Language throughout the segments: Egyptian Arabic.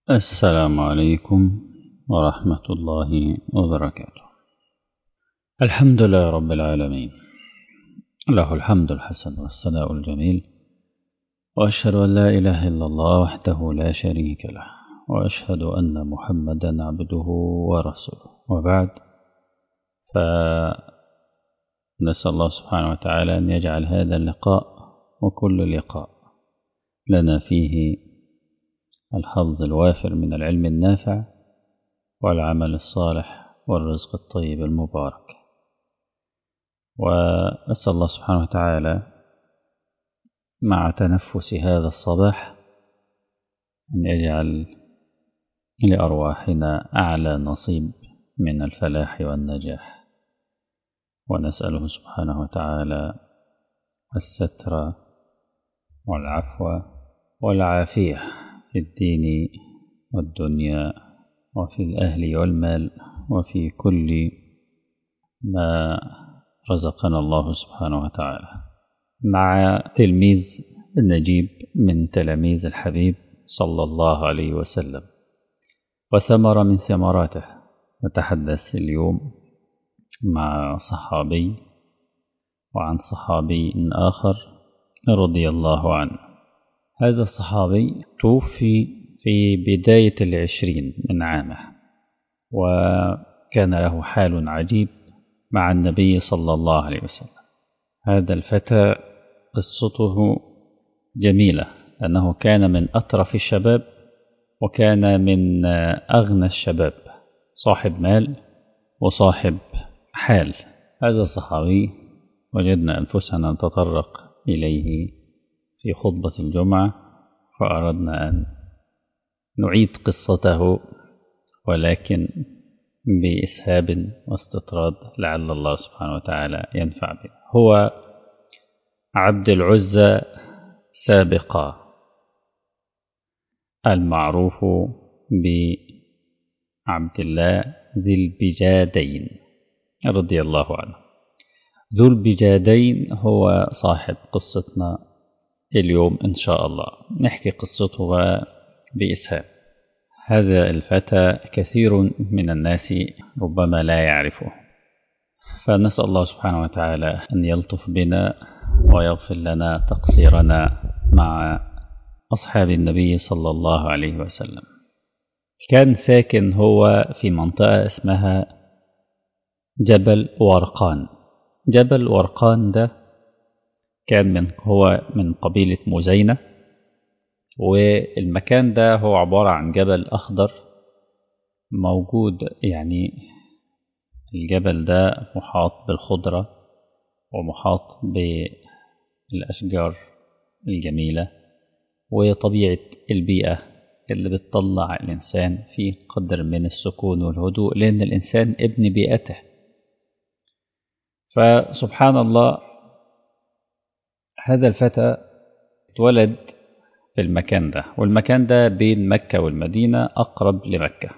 السلام عليكم ورحمة الله وبركاته الحمد لله رب العالمين له الحمد الحسن والثناء الجميل وأشهد أن لا إله إلا الله وحده لا شريك له وأشهد أن محمدا عبده ورسوله وبعد فنسأل الله سبحانه وتعالى أن يجعل هذا اللقاء وكل لقاء لنا فيه الحظ الوافر من العلم النافع والعمل الصالح والرزق الطيب المبارك وأسأل الله سبحانه وتعالى مع تنفس هذا الصباح أن يجعل لأرواحنا أعلى نصيب من الفلاح والنجاح ونسأله سبحانه وتعالى الستر والعفو والعافية في الدين والدنيا وفي الأهل والمال وفي كل ما رزقنا الله سبحانه وتعالى مع تلميذ نجيب من تلاميذ الحبيب صلى الله عليه وسلم وثمر من ثمراته نتحدث اليوم مع صحابي وعن صحابي آخر رضي الله عنه هذا الصحابي توفي في بداية العشرين من عامه وكان له حال عجيب مع النبي صلى الله عليه وسلم هذا الفتى قصته جميلة لأنه كان من أطرف الشباب وكان من أغنى الشباب صاحب مال وصاحب حال هذا الصحابي وجدنا أنفسنا نتطرق إليه في خطبة الجمعة فأردنا أن نعيد قصته ولكن بإسهاب واستطراد لعل الله سبحانه وتعالى ينفع به هو عبد العزى سابقا المعروف بعبد الله ذي البجادين رضي الله عنه ذو البجادين هو صاحب قصتنا اليوم إن شاء الله نحكي قصته بإسهاب هذا الفتى كثير من الناس ربما لا يعرفه فنسأل الله سبحانه وتعالى أن يلطف بنا ويغفر لنا تقصيرنا مع أصحاب النبي صلى الله عليه وسلم كان ساكن هو في منطقة اسمها جبل ورقان جبل ورقان ده كان من هو من قبيلة مزينة والمكان ده هو عبارة عن جبل أخضر موجود يعني الجبل ده محاط بالخضرة ومحاط بالأشجار الجميلة وطبيعة البيئة اللي بتطلع الإنسان في قدر من السكون والهدوء لأن الإنسان ابن بيئته فسبحان الله هذا الفتى اتولد في المكان ده والمكان ده بين مكة والمدينة أقرب لمكة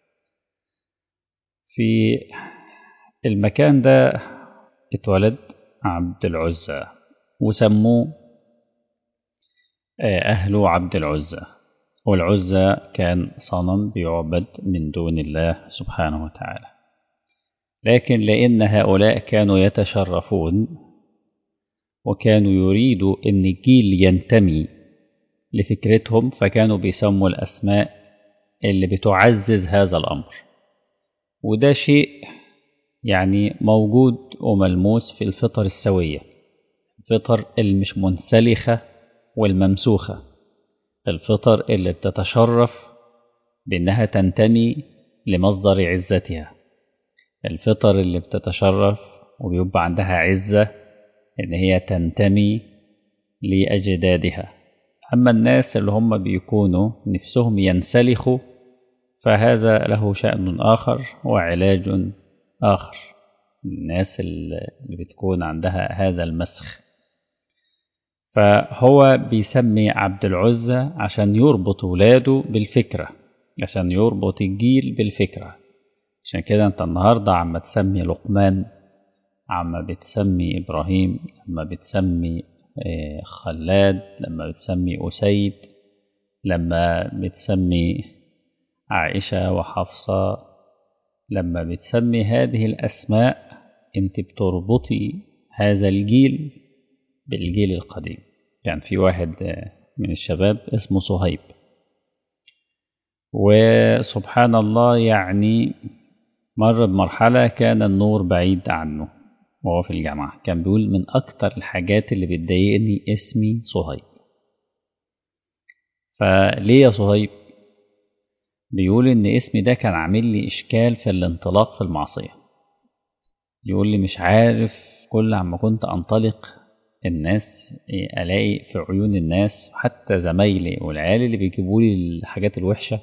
في المكان ده اتولد عبد العزى وسموه أهل عبد العزى والعزى كان صنم بيعبد من دون الله سبحانه وتعالى لكن لأن هؤلاء كانوا يتشرفون وكانوا يريدوا أن الجيل ينتمي لفكرتهم فكانوا بيسموا الأسماء اللي بتعزز هذا الأمر وده شيء يعني موجود وملموس في الفطر السوية الفطر اللي مش منسلخة والممسوخة الفطر اللي بتتشرف بأنها تنتمي لمصدر عزتها الفطر اللي بتتشرف وبيبقى عندها عزة إن هي تنتمي لأجدادها أما الناس اللي هم بيكونوا نفسهم ينسلخوا فهذا له شأن آخر وعلاج آخر الناس اللي بتكون عندها هذا المسخ فهو بيسمي عبد العزة عشان يربط ولاده بالفكرة عشان يربط الجيل بالفكرة عشان كده انت النهاردة عم تسمي لقمان عم بتسمي إبراهيم عم بتسمي خلاد لما بتسمي أسيد لما بتسمي عائشة وحفصة لما بتسمي هذه الأسماء أنت بتربطي هذا الجيل بالجيل القديم كان يعني في واحد من الشباب اسمه صهيب وسبحان الله يعني مر بمرحلة كان النور بعيد عنه وهو في الجامعة كان بيقول من أكتر الحاجات اللي بتضايقني اسمي صهيب فليه يا صهيب بيقول إن اسمي ده كان عامل لي إشكال في الانطلاق في المعصية يقول لي مش عارف كل عما كنت أنطلق الناس ألاقي في عيون الناس حتى زمايلي والعيال اللي بيجيبوا لي الحاجات الوحشة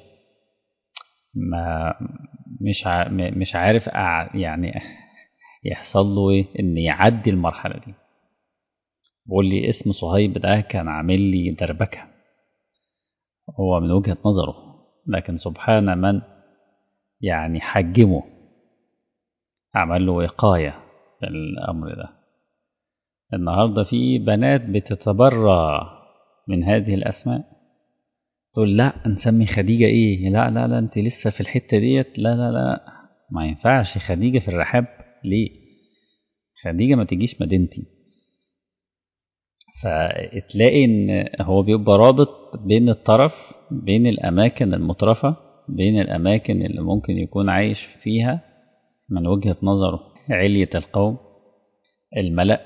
ما مش مش عارف يعني يحصل له ايه ان يعدي المرحله دي بقول لي اسم صهيب ده كان عامل لي دربكه هو من وجهه نظره لكن سبحان من يعني حجمه عمل له وقايه في الامر ده النهارده في بنات بتتبرى من هذه الاسماء تقول لا نسمي خديجه ايه لا لا لا انت لسه في الحته ديت لا لا لا ما ينفعش خديجه في الرحاب ليه خديجة ما تجيش مدينتي فتلاقي ان هو بيبقى رابط بين الطرف بين الاماكن المترفة بين الاماكن اللي ممكن يكون عايش فيها من وجهة نظره علية القوم الملأ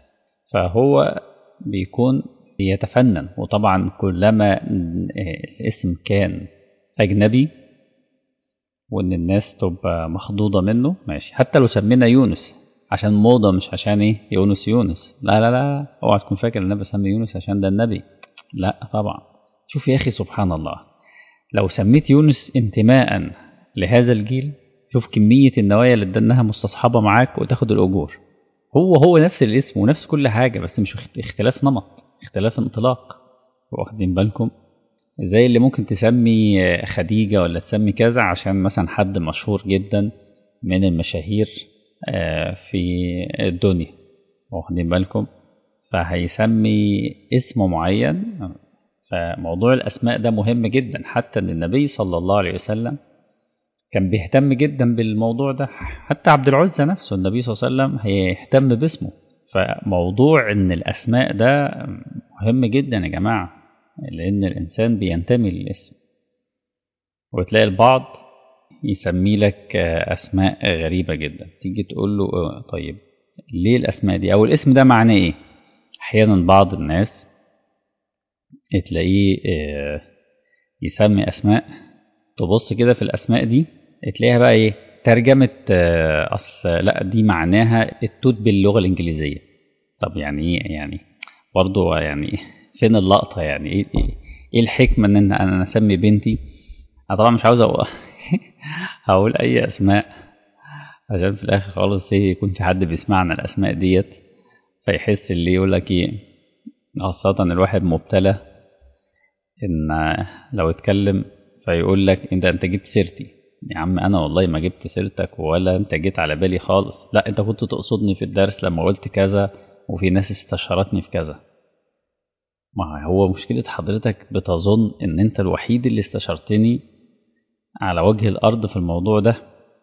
فهو بيكون يتفنن وطبعا كلما الاسم كان أجنبي وان الناس تبقى مخضوضة منه ماشي حتى لو سمينا يونس عشان موضة مش عشان ايه يونس يونس لا لا لا اوعى تكون فاكر ان انا بسمي يونس عشان ده النبي لا طبعا شوف يا اخي سبحان الله لو سميت يونس انتماء لهذا الجيل شوف كمية النوايا اللي ادناها مستصحبة معاك وتاخد الأجور هو هو نفس الاسم ونفس كل حاجة بس مش اختلاف نمط اختلاف انطلاق واخدين بالكم زي اللي ممكن تسمي خديجة ولا تسمي كذا عشان مثلا حد مشهور جدا من المشاهير في الدنيا واخدين بالكم فهيسمي اسم معين فموضوع الأسماء ده مهم جدا حتى أن النبي صلى الله عليه وسلم كان بيهتم جدا بالموضوع ده حتى عبد العزة نفسه النبي صلى الله عليه وسلم هيهتم باسمه فموضوع ان الاسماء ده مهم جدا يا جماعه لان الانسان بينتمي للاسم وتلاقي البعض يسمي لك اسماء غريبه جدا تيجي تقول له طيب ليه الاسماء دي او الاسم ده معناه ايه احيانا بعض الناس تلاقيه يسمي اسماء تبص كده في الاسماء دي تلاقيها بقى ايه ترجمة أصل لا دي معناها التوت باللغة الإنجليزية طب يعني إيه يعني برضه يعني فين اللقطة يعني إيه, إيه الحكمة إن أنا أسمي بنتي أنا طبعا مش عاوز هقول أي أسماء عشان في الآخر خالص إيه يكون في حد بيسمعنا الأسماء ديت فيحس اللي يقول لك إيه خاصة الواحد مبتلى إن لو اتكلم فيقول لك أنت أنت جبت سيرتي يا عم انا والله ما جبت سيرتك ولا انت جيت على بالي خالص لا انت كنت تقصدني في الدرس لما قلت كذا وفي ناس استشارتني في كذا ما هو مشكلة حضرتك بتظن ان انت الوحيد اللي استشرتني على وجه الارض في الموضوع ده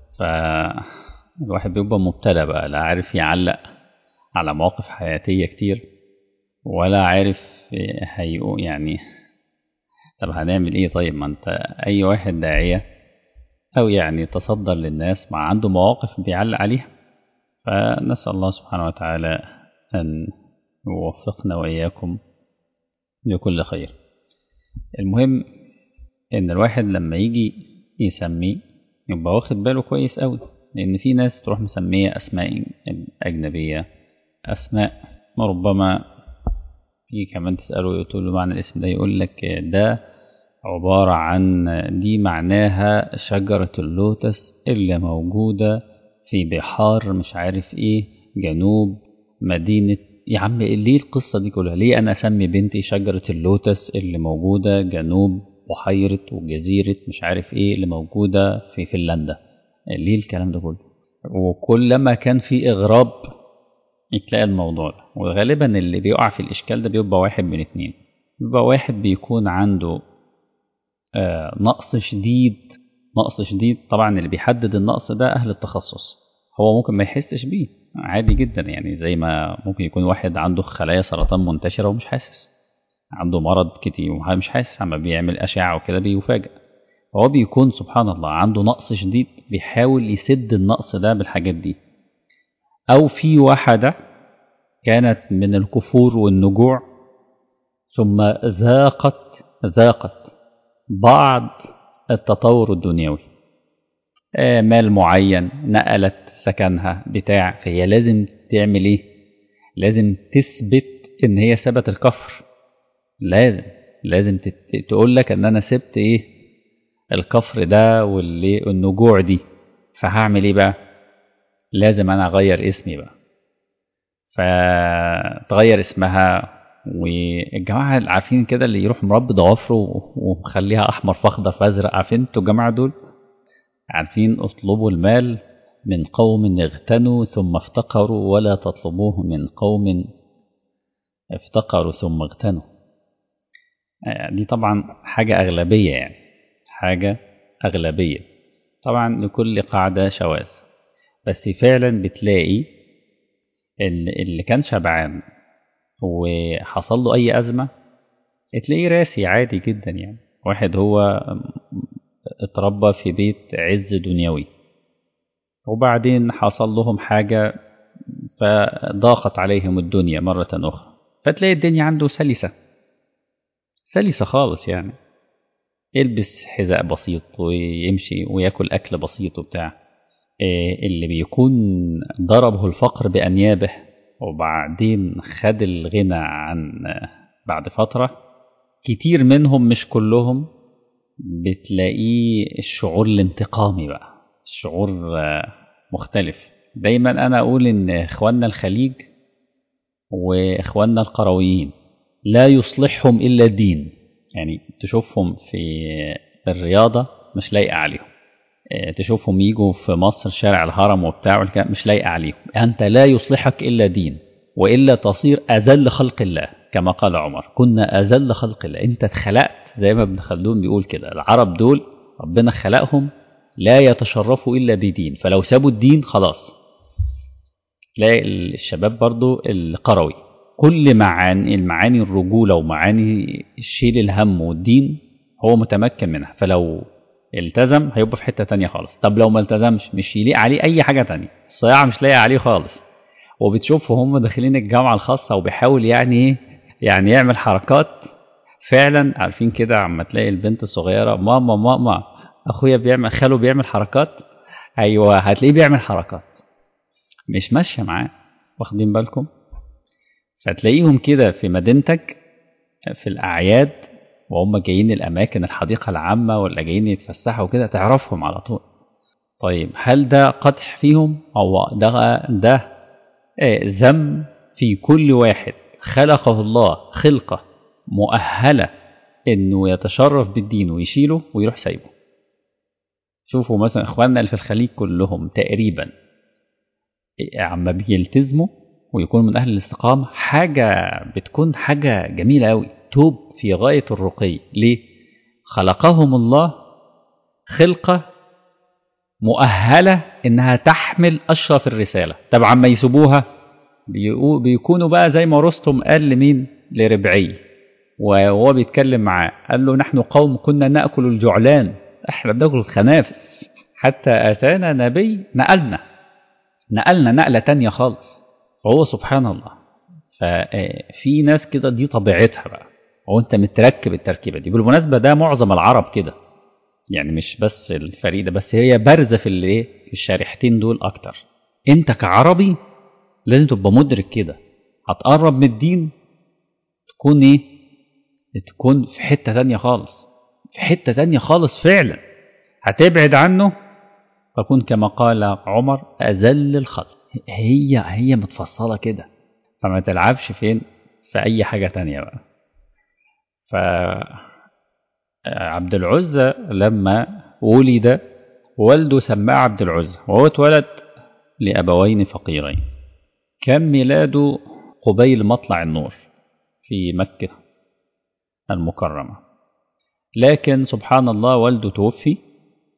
فالواحد بيبقى مبتلى بقى لا عارف يعلق على مواقف حياتية كتير ولا عارف هيقو يعني طب هنعمل ايه طيب ما انت اي واحد داعيه أو يعني تصدر للناس مع عنده مواقف بيعلق عليها فنسأل الله سبحانه وتعالى أن يوفقنا وإياكم لكل خير المهم إن الواحد لما يجي يسمي يبقى واخد باله كويس أوي لأن في ناس تروح مسمية أسماء أجنبية أسماء ربما في كمان تسأله تقول له معنى الاسم ده يقول لك ده عبارة عن دي معناها شجرة اللوتس اللي موجودة في بحار مش عارف ايه جنوب مدينة يا عم ليه القصة دي كلها ليه أنا أسمي بنتي شجرة اللوتس اللي موجودة جنوب بحيرة وجزيرة مش عارف ايه اللي موجودة في فنلندا ليه الكلام ده كله وكلما كان في إغراب تلاقي الموضوع ده وغالبا اللي بيقع في الإشكال ده بيبقى واحد من اتنين بيبقى واحد بيكون عنده آه نقص شديد نقص شديد طبعا اللي بيحدد النقص ده أهل التخصص هو ممكن ما يحسش بيه عادي جدا يعني زي ما ممكن يكون واحد عنده خلايا سرطان منتشرة ومش حاسس عنده مرض كتير ومش حاسس عما بيعمل أشعة وكده بيفاجئ هو بيكون سبحان الله عنده نقص شديد بيحاول يسد النقص ده بالحاجات دي أو في واحدة كانت من الكفور والنجوع ثم ذاقت ذاقت بعض التطور الدنيوي مال معين نقلت سكنها بتاع فهي لازم تعمل ايه لازم تثبت ان هي سبت الكفر لازم لازم تقول لك ان انا سبت ايه الكفر ده واللي النجوع دي فهعمل ايه بقى لازم انا اغير اسمي بقى فتغير اسمها والجماعة اللي عارفين كده اللي يروح مربي ضوافره ومخليها أحمر فأخضر فأزرق عارفين انتوا الجماعة دول عارفين اطلبوا المال من قوم اغتنوا ثم افتقروا ولا تطلبوه من قوم افتقروا ثم اغتنوا دي طبعا حاجة أغلبية يعني حاجة أغلبية طبعا لكل قاعدة شواذ بس فعلا بتلاقي اللي كان شبعان وحصل له أي أزمة تلاقيه راسي عادي جدا يعني واحد هو اتربى في بيت عز دنيوي وبعدين حصل لهم حاجة فضاقت عليهم الدنيا مرة أخرى فتلاقي الدنيا عنده سلسة سلسة خالص يعني يلبس حذاء بسيط ويمشي وياكل أكل بسيط وبتاع اللي بيكون ضربه الفقر بأنيابه وبعدين خد الغنى عن بعد فترة كتير منهم مش كلهم بتلاقيه الشعور الانتقامي بقى الشعور مختلف دايما أنا أقول إن إخواننا الخليج وإخواننا القرويين لا يصلحهم إلا الدين يعني تشوفهم في الرياضة مش لايقة عليهم تشوفهم يجوا في مصر شارع الهرم وبتاع مش لايقة عليهم أنت لا يصلحك إلا دين وإلا تصير أذل خلق الله كما قال عمر كنا أذل خلق الله أنت اتخلقت زي ما ابن خلدون بيقول كده العرب دول ربنا خلقهم لا يتشرفوا إلا بدين فلو سابوا الدين خلاص تلاقي الشباب برضو القروي كل معاني المعاني الرجولة ومعاني شيل الهم والدين هو متمكن منها فلو التزم هيبقى في حتة تانية خالص طب لو ما التزمش مش يليق عليه أي حاجة تانية الصياعة مش لايقة عليه خالص وبتشوفه هم داخلين الجامعة الخاصة وبيحاول يعني ايه يعني يعمل حركات فعلا عارفين كده عما تلاقي البنت الصغيرة ماما ماما أخويا بيعمل خاله بيعمل حركات أيوه هتلاقيه بيعمل حركات مش ماشية معاه واخدين بالكم فتلاقيهم كده في مدينتك في الأعياد وهم جايين الأماكن الحديقة العامة ولا جايين يتفسحوا كده تعرفهم على طول طيب هل ده قدح فيهم أو ده ده ذم في كل واحد خلقه الله خلقة مؤهلة إنه يتشرف بالدين ويشيله ويروح سايبه شوفوا مثلا إخواننا اللي في الخليج كلهم تقريبا عما بيلتزموا ويكون من أهل الاستقامة حاجة بتكون حاجة جميلة أوي توب في غاية الرقي ليه؟ خلقهم الله خلقة مؤهلة إنها تحمل أشرف الرسالة طب عما يسيبوها بيكونوا بقى زي ما رستم قال لمين لربعي وهو بيتكلم معاه قال له نحن قوم كنا نأكل الجعلان احنا بناكل الخنافس حتى أتانا نبي نقلنا نقلنا نقلة تانية خالص فهو سبحان الله ففي ناس كده دي طبيعتها بقى هو انت متركب التركيبه دي بالمناسبه ده معظم العرب كده يعني مش بس الفريق ده بس هي بارزه في الايه في الشارحتين دول اكتر انت كعربي لازم تبقى مدرك كده هتقرب من الدين تكون ايه تكون في حته تانية خالص في حته تانية خالص فعلا هتبعد عنه فكون كما قال عمر اذل الخلق هي هي متفصله كده فما تلعبش فين في اي حاجه تانية بقى ف عبد العزة لما ولد والده سماه عبد العزة وهو اتولد لأبوين فقيرين كان ميلاده قبيل مطلع النور في مكة المكرمة لكن سبحان الله والده توفي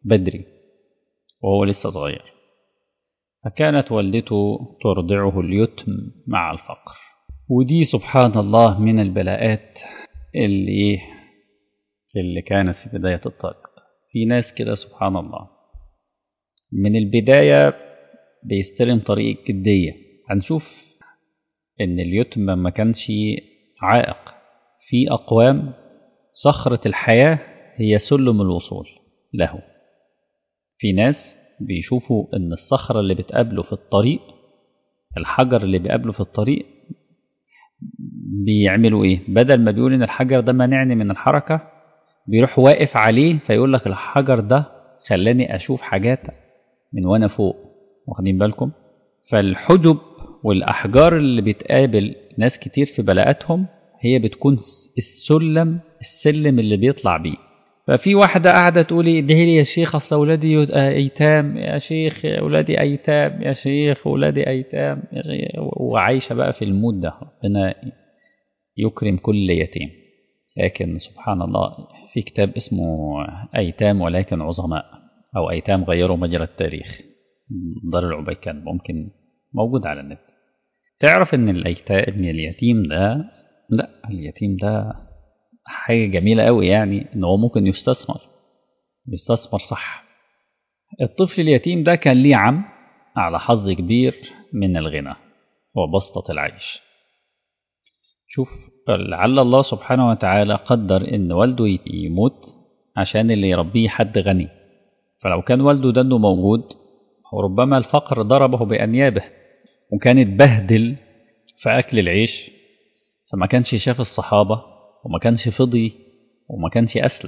بدري وهو لسه صغير فكانت والدته ترضعه اليتم مع الفقر ودي سبحان الله من البلاءات اللي اللي كانت في بداية الطريق في ناس كده سبحان الله من البداية بيستلم طريق الجدية هنشوف إن اليتم ما كانش عائق في أقوام صخرة الحياة هي سلم الوصول له في ناس بيشوفوا إن الصخرة اللي بتقابله في الطريق الحجر اللي بيقابله في الطريق بيعملوا إيه بدل ما بيقول إن الحجر ده مانعني من الحركة بيروح واقف عليه فيقول لك الحجر ده خلاني أشوف حاجات من وأنا فوق واخدين بالكم فالحجب والأحجار اللي بتقابل ناس كتير في بلاءاتهم هي بتكون السلم السلم اللي بيطلع بيه ففي واحدة قاعدة تقول ادعي لي يا شيخ أصل أولادي أيتام يا شيخ أولادي أيتام يا شيخ أولادي أيتام يا شيخ وعايشة بقى في المود ده ربنا يكرم كل يتيم لكن سبحان الله في كتاب اسمه أيتام ولكن عظماء أو أيتام غيروا مجرى التاريخ دار العبيكان ممكن موجود على النت تعرف ان الأيتام ان اليتيم ده لا اليتيم ده حاجة جميلة قوي يعني ان هو ممكن يستثمر يستثمر صح الطفل اليتيم ده كان ليه عم على حظ كبير من الغنى وبسطة العيش شوف لعل الله سبحانه وتعالى قدر ان والده يموت عشان اللي يربيه حد غني فلو كان والده ده انه موجود وربما الفقر ضربه بأنيابه وكان اتبهدل في أكل العيش فما كانش شاف الصحابة وما كانش فضي وما كانش أسلم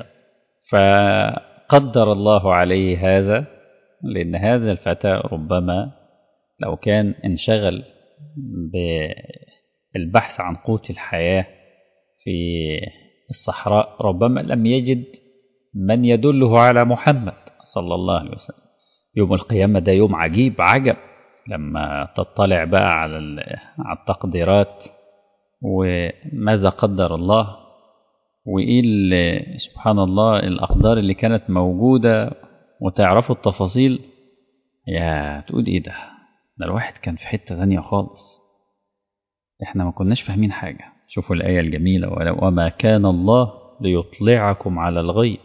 فقدر الله عليه هذا لأن هذا الفتى ربما لو كان انشغل بالبحث عن قوت الحياة في الصحراء ربما لم يجد من يدله على محمد صلى الله عليه وسلم يوم القيامة ده يوم عجيب عجب لما تطلع بقى على على التقديرات وماذا قدر الله وإيه سبحان الله الأقدار اللي كانت موجودة وتعرفوا التفاصيل يا تقول إيه ده ده الواحد كان في حتة تانية خالص إحنا ما كناش فاهمين حاجة شوفوا الآية الجميلة وما كان الله ليطلعكم على الغيب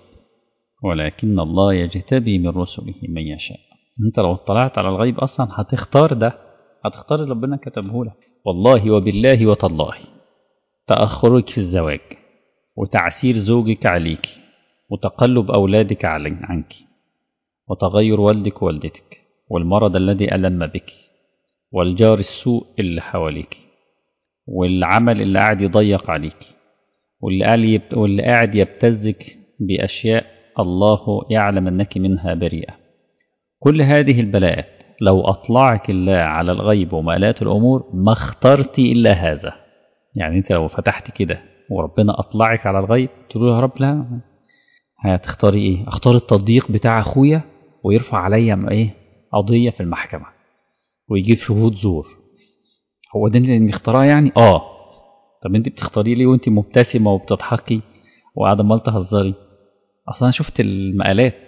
ولكن الله يجتبي من رسله من يشاء انت لو اطلعت على الغيب اصلا هتختار ده هتختار اللي ربنا كتبه لك والله وبالله وتالله تأخرك في الزواج وتعسير زوجك عليك وتقلب أولادك عنك وتغير والدك ووالدتك والمرض الذي ألم بك والجار السوء اللي حواليك والعمل اللي قاعد يضيق عليك واللي واللي قاعد يبتزك بأشياء الله يعلم أنك منها بريئة كل هذه البلاءات لو أطلعك الله على الغيب ومآلات الأمور ما اخترت إلا هذا يعني أنت لو فتحت كده وربنا أطلعك على الغيب تقول يا رب لا هتختاري إيه أختار التضييق بتاع أخويا ويرفع عليا إيه قضية في المحكمة ويجيب شهود زور هو ده اللي مختاراه يعني آه طب أنت بتختاريه ليه وأنت مبتسمة وبتضحكي وقاعدة مال تهزري أصلا شفت المقالات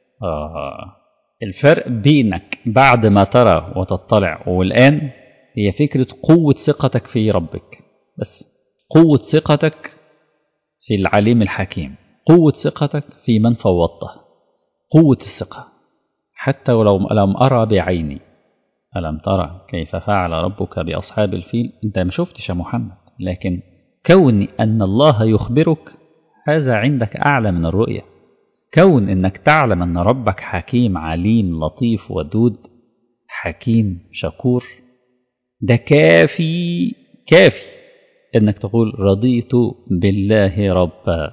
آه الفرق بينك بعد ما ترى وتطلع والآن هي فكرة قوة ثقتك في ربك بس قوة ثقتك في العليم الحكيم قوة ثقتك في من فوضته قوة الثقة حتى ولو لم أرى بعيني ألم ترى كيف فعل ربك بأصحاب الفيل أنت ما شفتش يا محمد لكن كون أن الله يخبرك هذا عندك أعلى من الرؤية كون أنك تعلم أن ربك حكيم عليم لطيف ودود حكيم شكور ده كافي كافي أنك تقول رضيت بالله ربا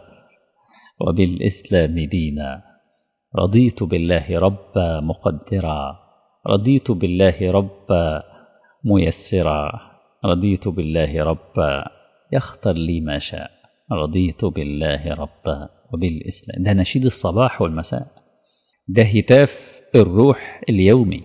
وبالإسلام دينا رضيت بالله ربا مقدرا رضيت بالله ربا ميسرا رضيت بالله ربا يختر لي ما شاء رضيت بالله ربا وبالإسلام ده نشيد الصباح والمساء ده هتاف الروح اليومي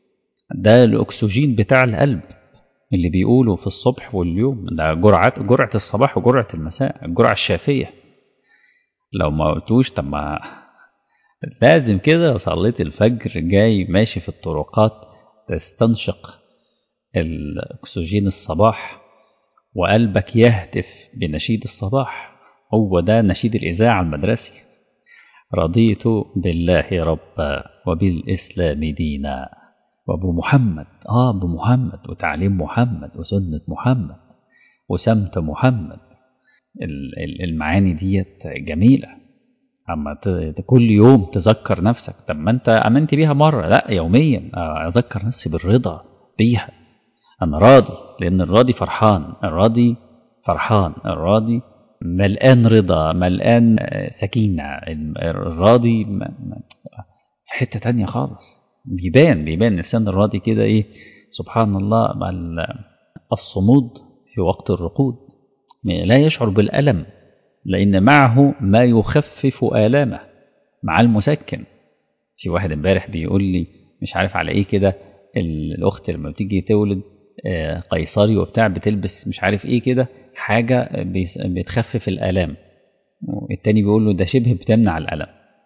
ده الأكسجين بتاع القلب اللي بيقوله في الصبح واليوم ده جرعة جرعة الصباح وجرعة المساء الجرعة الشافية لو ما قلتوش طب ما لازم كده صليت الفجر جاي ماشي في الطرقات تستنشق الأكسجين الصباح وقلبك يهتف بنشيد الصباح هو ده نشيد الإذاعة المدرسي رضيت بالله ربا وبالإسلام دينا وبمحمد آه بمحمد وتعليم محمد وسنة محمد وسمت محمد المعاني ديت جميلة أما كل يوم تذكر نفسك طب ما أنت أمنت بيها مرة لا يوميا أذكر نفسي بالرضا بيها أنا راضي لأن الراضي فرحان الراضي فرحان الراضي ملقان رضا ملقان سكينة الراضي في حتة تانية خالص بيبان بيبان الإنسان الراضي كده إيه سبحان الله الصمود في وقت الرقود لا يشعر بالألم لأن معه ما يخفف آلامه مع المسكن في واحد امبارح بيقول لي مش عارف على ايه كده الاخت لما بتيجي تولد قيصري وبتاع بتلبس مش عارف ايه كده حاجه بتخفف الالام التاني بيقول له ده شبه بتمنع الالم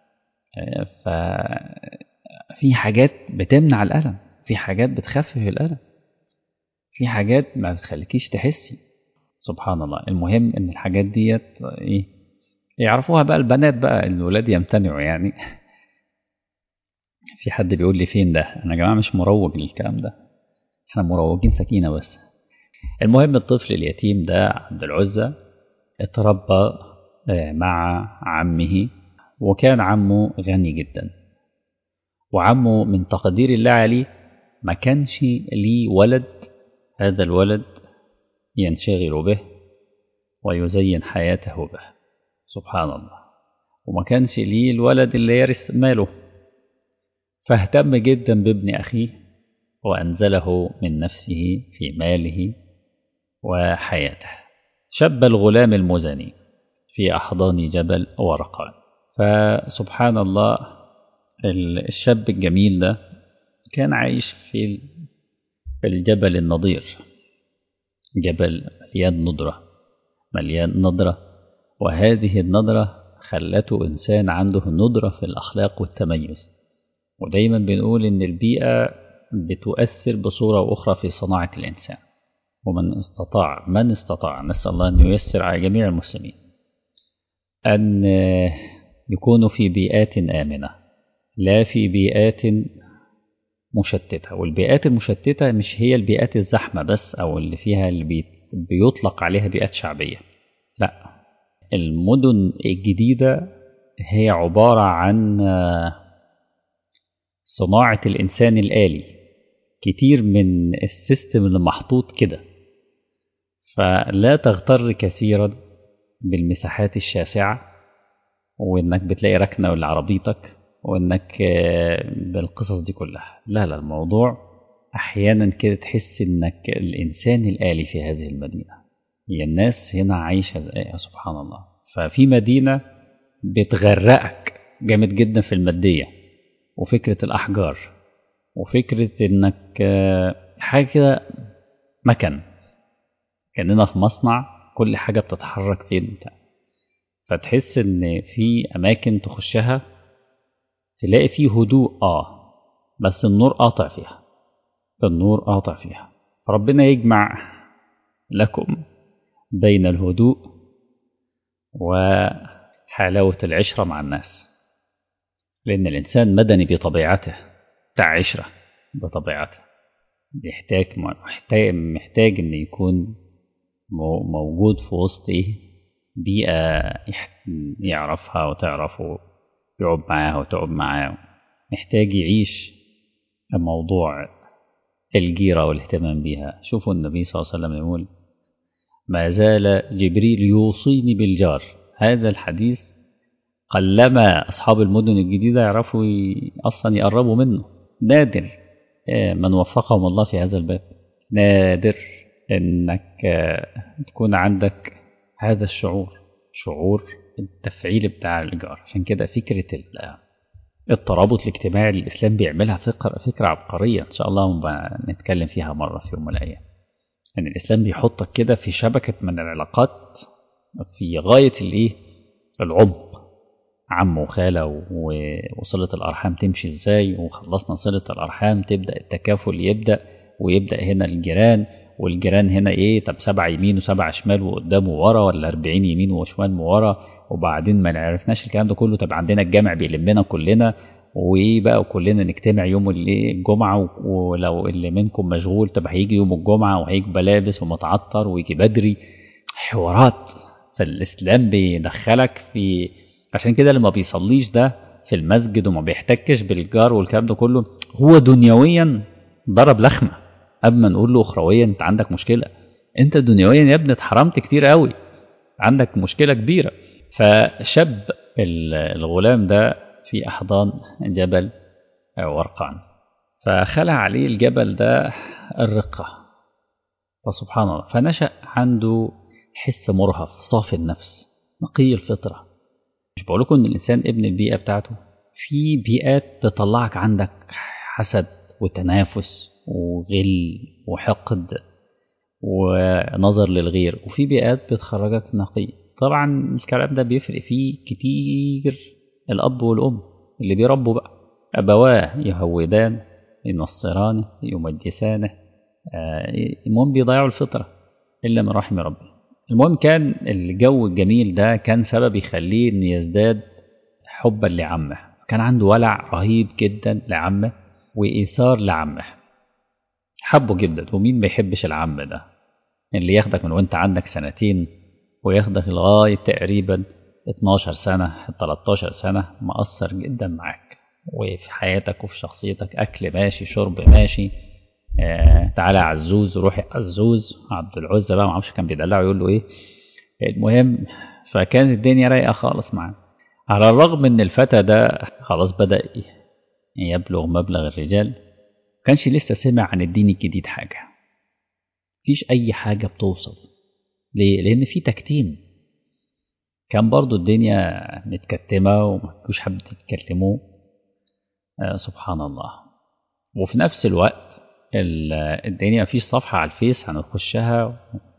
ففي حاجات بتمنع الالم في حاجات بتخفف الالم في حاجات ما بتخليكيش تحسي سبحان الله المهم ان الحاجات ديت ايه يعرفوها بقى البنات بقى الولاد يمتنعوا يعني في حد بيقول لي فين ده انا يا جماعه مش مروج للكلام ده احنا مروجين سكينه بس المهم الطفل اليتيم ده عبد العزة اتربى مع عمه وكان عمه غني جدا وعمه من تقدير الله عليه ما كانش ليه ولد هذا الولد ينشغل به ويزين حياته به سبحان الله وما كانش ليه الولد اللي يرث ماله فاهتم جدا بابن أخيه وأنزله من نفسه في ماله وحياته شب الغلام المزني في أحضان جبل ورقان فسبحان الله الشاب الجميل ده كان عايش في الجبل النضير جبل مليان ندرة مليان نضرة وهذه النضرة خلته إنسان عنده ندرة في الأخلاق والتميز ودايما بنقول إن البيئة بتؤثر بصورة أخرى في صناعة الإنسان ومن استطاع من استطاع نسأل الله أن ييسر على جميع المسلمين أن يكونوا في بيئات آمنة لا في بيئات مشتتة والبيئات المشتتة مش هي البيئات الزحمة بس أو اللي فيها اللي بيطلق عليها بيئات شعبية لا المدن الجديدة هي عبارة عن صناعة الإنسان الآلي كتير من السيستم اللي محطوط كده فلا تغتر كثيرا بالمساحات الشاسعة وإنك بتلاقي ركنة لعربيتك وإنك بالقصص دي كلها لا لا الموضوع أحيانا كده تحس إنك الإنسان الآلي في هذه المدينة هي الناس هنا عايشة سبحان الله ففي مدينة بتغرقك جامد جدا في المادية وفكرة الأحجار وفكرة إنك حاجة كده مكن كأننا في مصنع كل حاجة بتتحرك فين انت فتحس إن في أماكن تخشها تلاقي فيه هدوء آه بس النور قاطع فيها النور قاطع فيها فربنا يجمع لكم بين الهدوء وحلاوة العشرة مع الناس لأن الإنسان مدني بطبيعته بتاع عشرة بطبيعته بيحتاج محتاج محتاج إن يكون موجود في وسط إيه بيئة يعرفها وتعرفه يقعد معاها وتقعد معاه محتاج يعيش موضوع الجيرة والاهتمام بها شوفوا النبي صلى الله عليه وسلم يقول ما زال جبريل يوصيني بالجار هذا الحديث قلما أصحاب المدن الجديدة يعرفوا أصلا يقربوا منه نادر من وفقهم الله في هذا الباب نادر انك تكون عندك هذا الشعور شعور التفعيل بتاع الإيجار عشان كده فكرة الترابط الاجتماعي اللي الإسلام بيعملها فكرة, فكرة عبقرية إن شاء الله نتكلم فيها مرة في يوم من الأيام أن يعني الإسلام بيحطك كده في شبكة من العلاقات في غاية الإيه العمق عم وخالة وصلة الأرحام تمشي إزاي وخلصنا صلة الأرحام تبدأ التكافل يبدأ ويبدأ هنا الجيران والجيران هنا إيه طب سبعة يمين وسبعة شمال وقدام وورا ولا أربعين يمين وشمال وورا وبعدين ما عرفناش الكلام ده كله طب عندنا الجامع بيلمنا كلنا وايه بقى وكلنا نجتمع يوم الجمعة ولو اللي منكم مشغول طب هيجي يوم الجمعة وهيجي بلابس ومتعطر ويجي بدري حوارات فالإسلام بيدخلك في عشان كده لما بيصليش ده في المسجد وما بيحتكش بالجار والكلام ده كله هو دنيويا ضرب لخمة قبل ما نقول له أخرويا أنت عندك مشكلة أنت دنيويا يا ابني اتحرمت كتير قوي عندك مشكلة كبيرة فشاب الغلام ده في أحضان جبل ورقان فخلع عليه الجبل ده الرقة فسبحان الله فنشأ عنده حس مرهف صافي النفس نقي الفطرة مش بقول لكم إن الإنسان ابن البيئة بتاعته في بيئات تطلعك عندك حسد وتنافس وغل وحقد ونظر للغير وفي بيئات بتخرجك نقي طبعا الكلام ده بيفرق فيه كتير الأب والأم اللي بيربوا بقى أبواه يهودان ينصرانه يمجسانه المهم بيضيعوا الفطرة إلا من رحم ربي المهم كان الجو الجميل ده كان سبب يخليه إن يزداد حبا لعمه كان عنده ولع رهيب جدا لعمه وإيثار لعمه حبه جدا ومين ما يحبش العم ده اللي ياخدك من وانت عندك سنتين وياخدك لغاية تقريبا 12 سنة 13 سنة مأثر جدا معاك وفي حياتك وفي شخصيتك أكل ماشي شرب ماشي آه تعالى عزوز روحي عزوز عبد العزة بقى معرفش كان بيدلعه يقول له إيه المهم فكانت الدنيا رايقة خالص معاه على الرغم إن الفتى ده خلاص بدأ يبلغ مبلغ الرجال كانش لسه سمع عن الدين الجديد حاجة مفيش أي حاجة بتوصل ليه؟ لأن في تكتيم كان برضو الدنيا متكتمة ومفيش حد يتكلموه آه سبحان الله وفي نفس الوقت الدنيا مفيش صفحة على الفيس هنخشها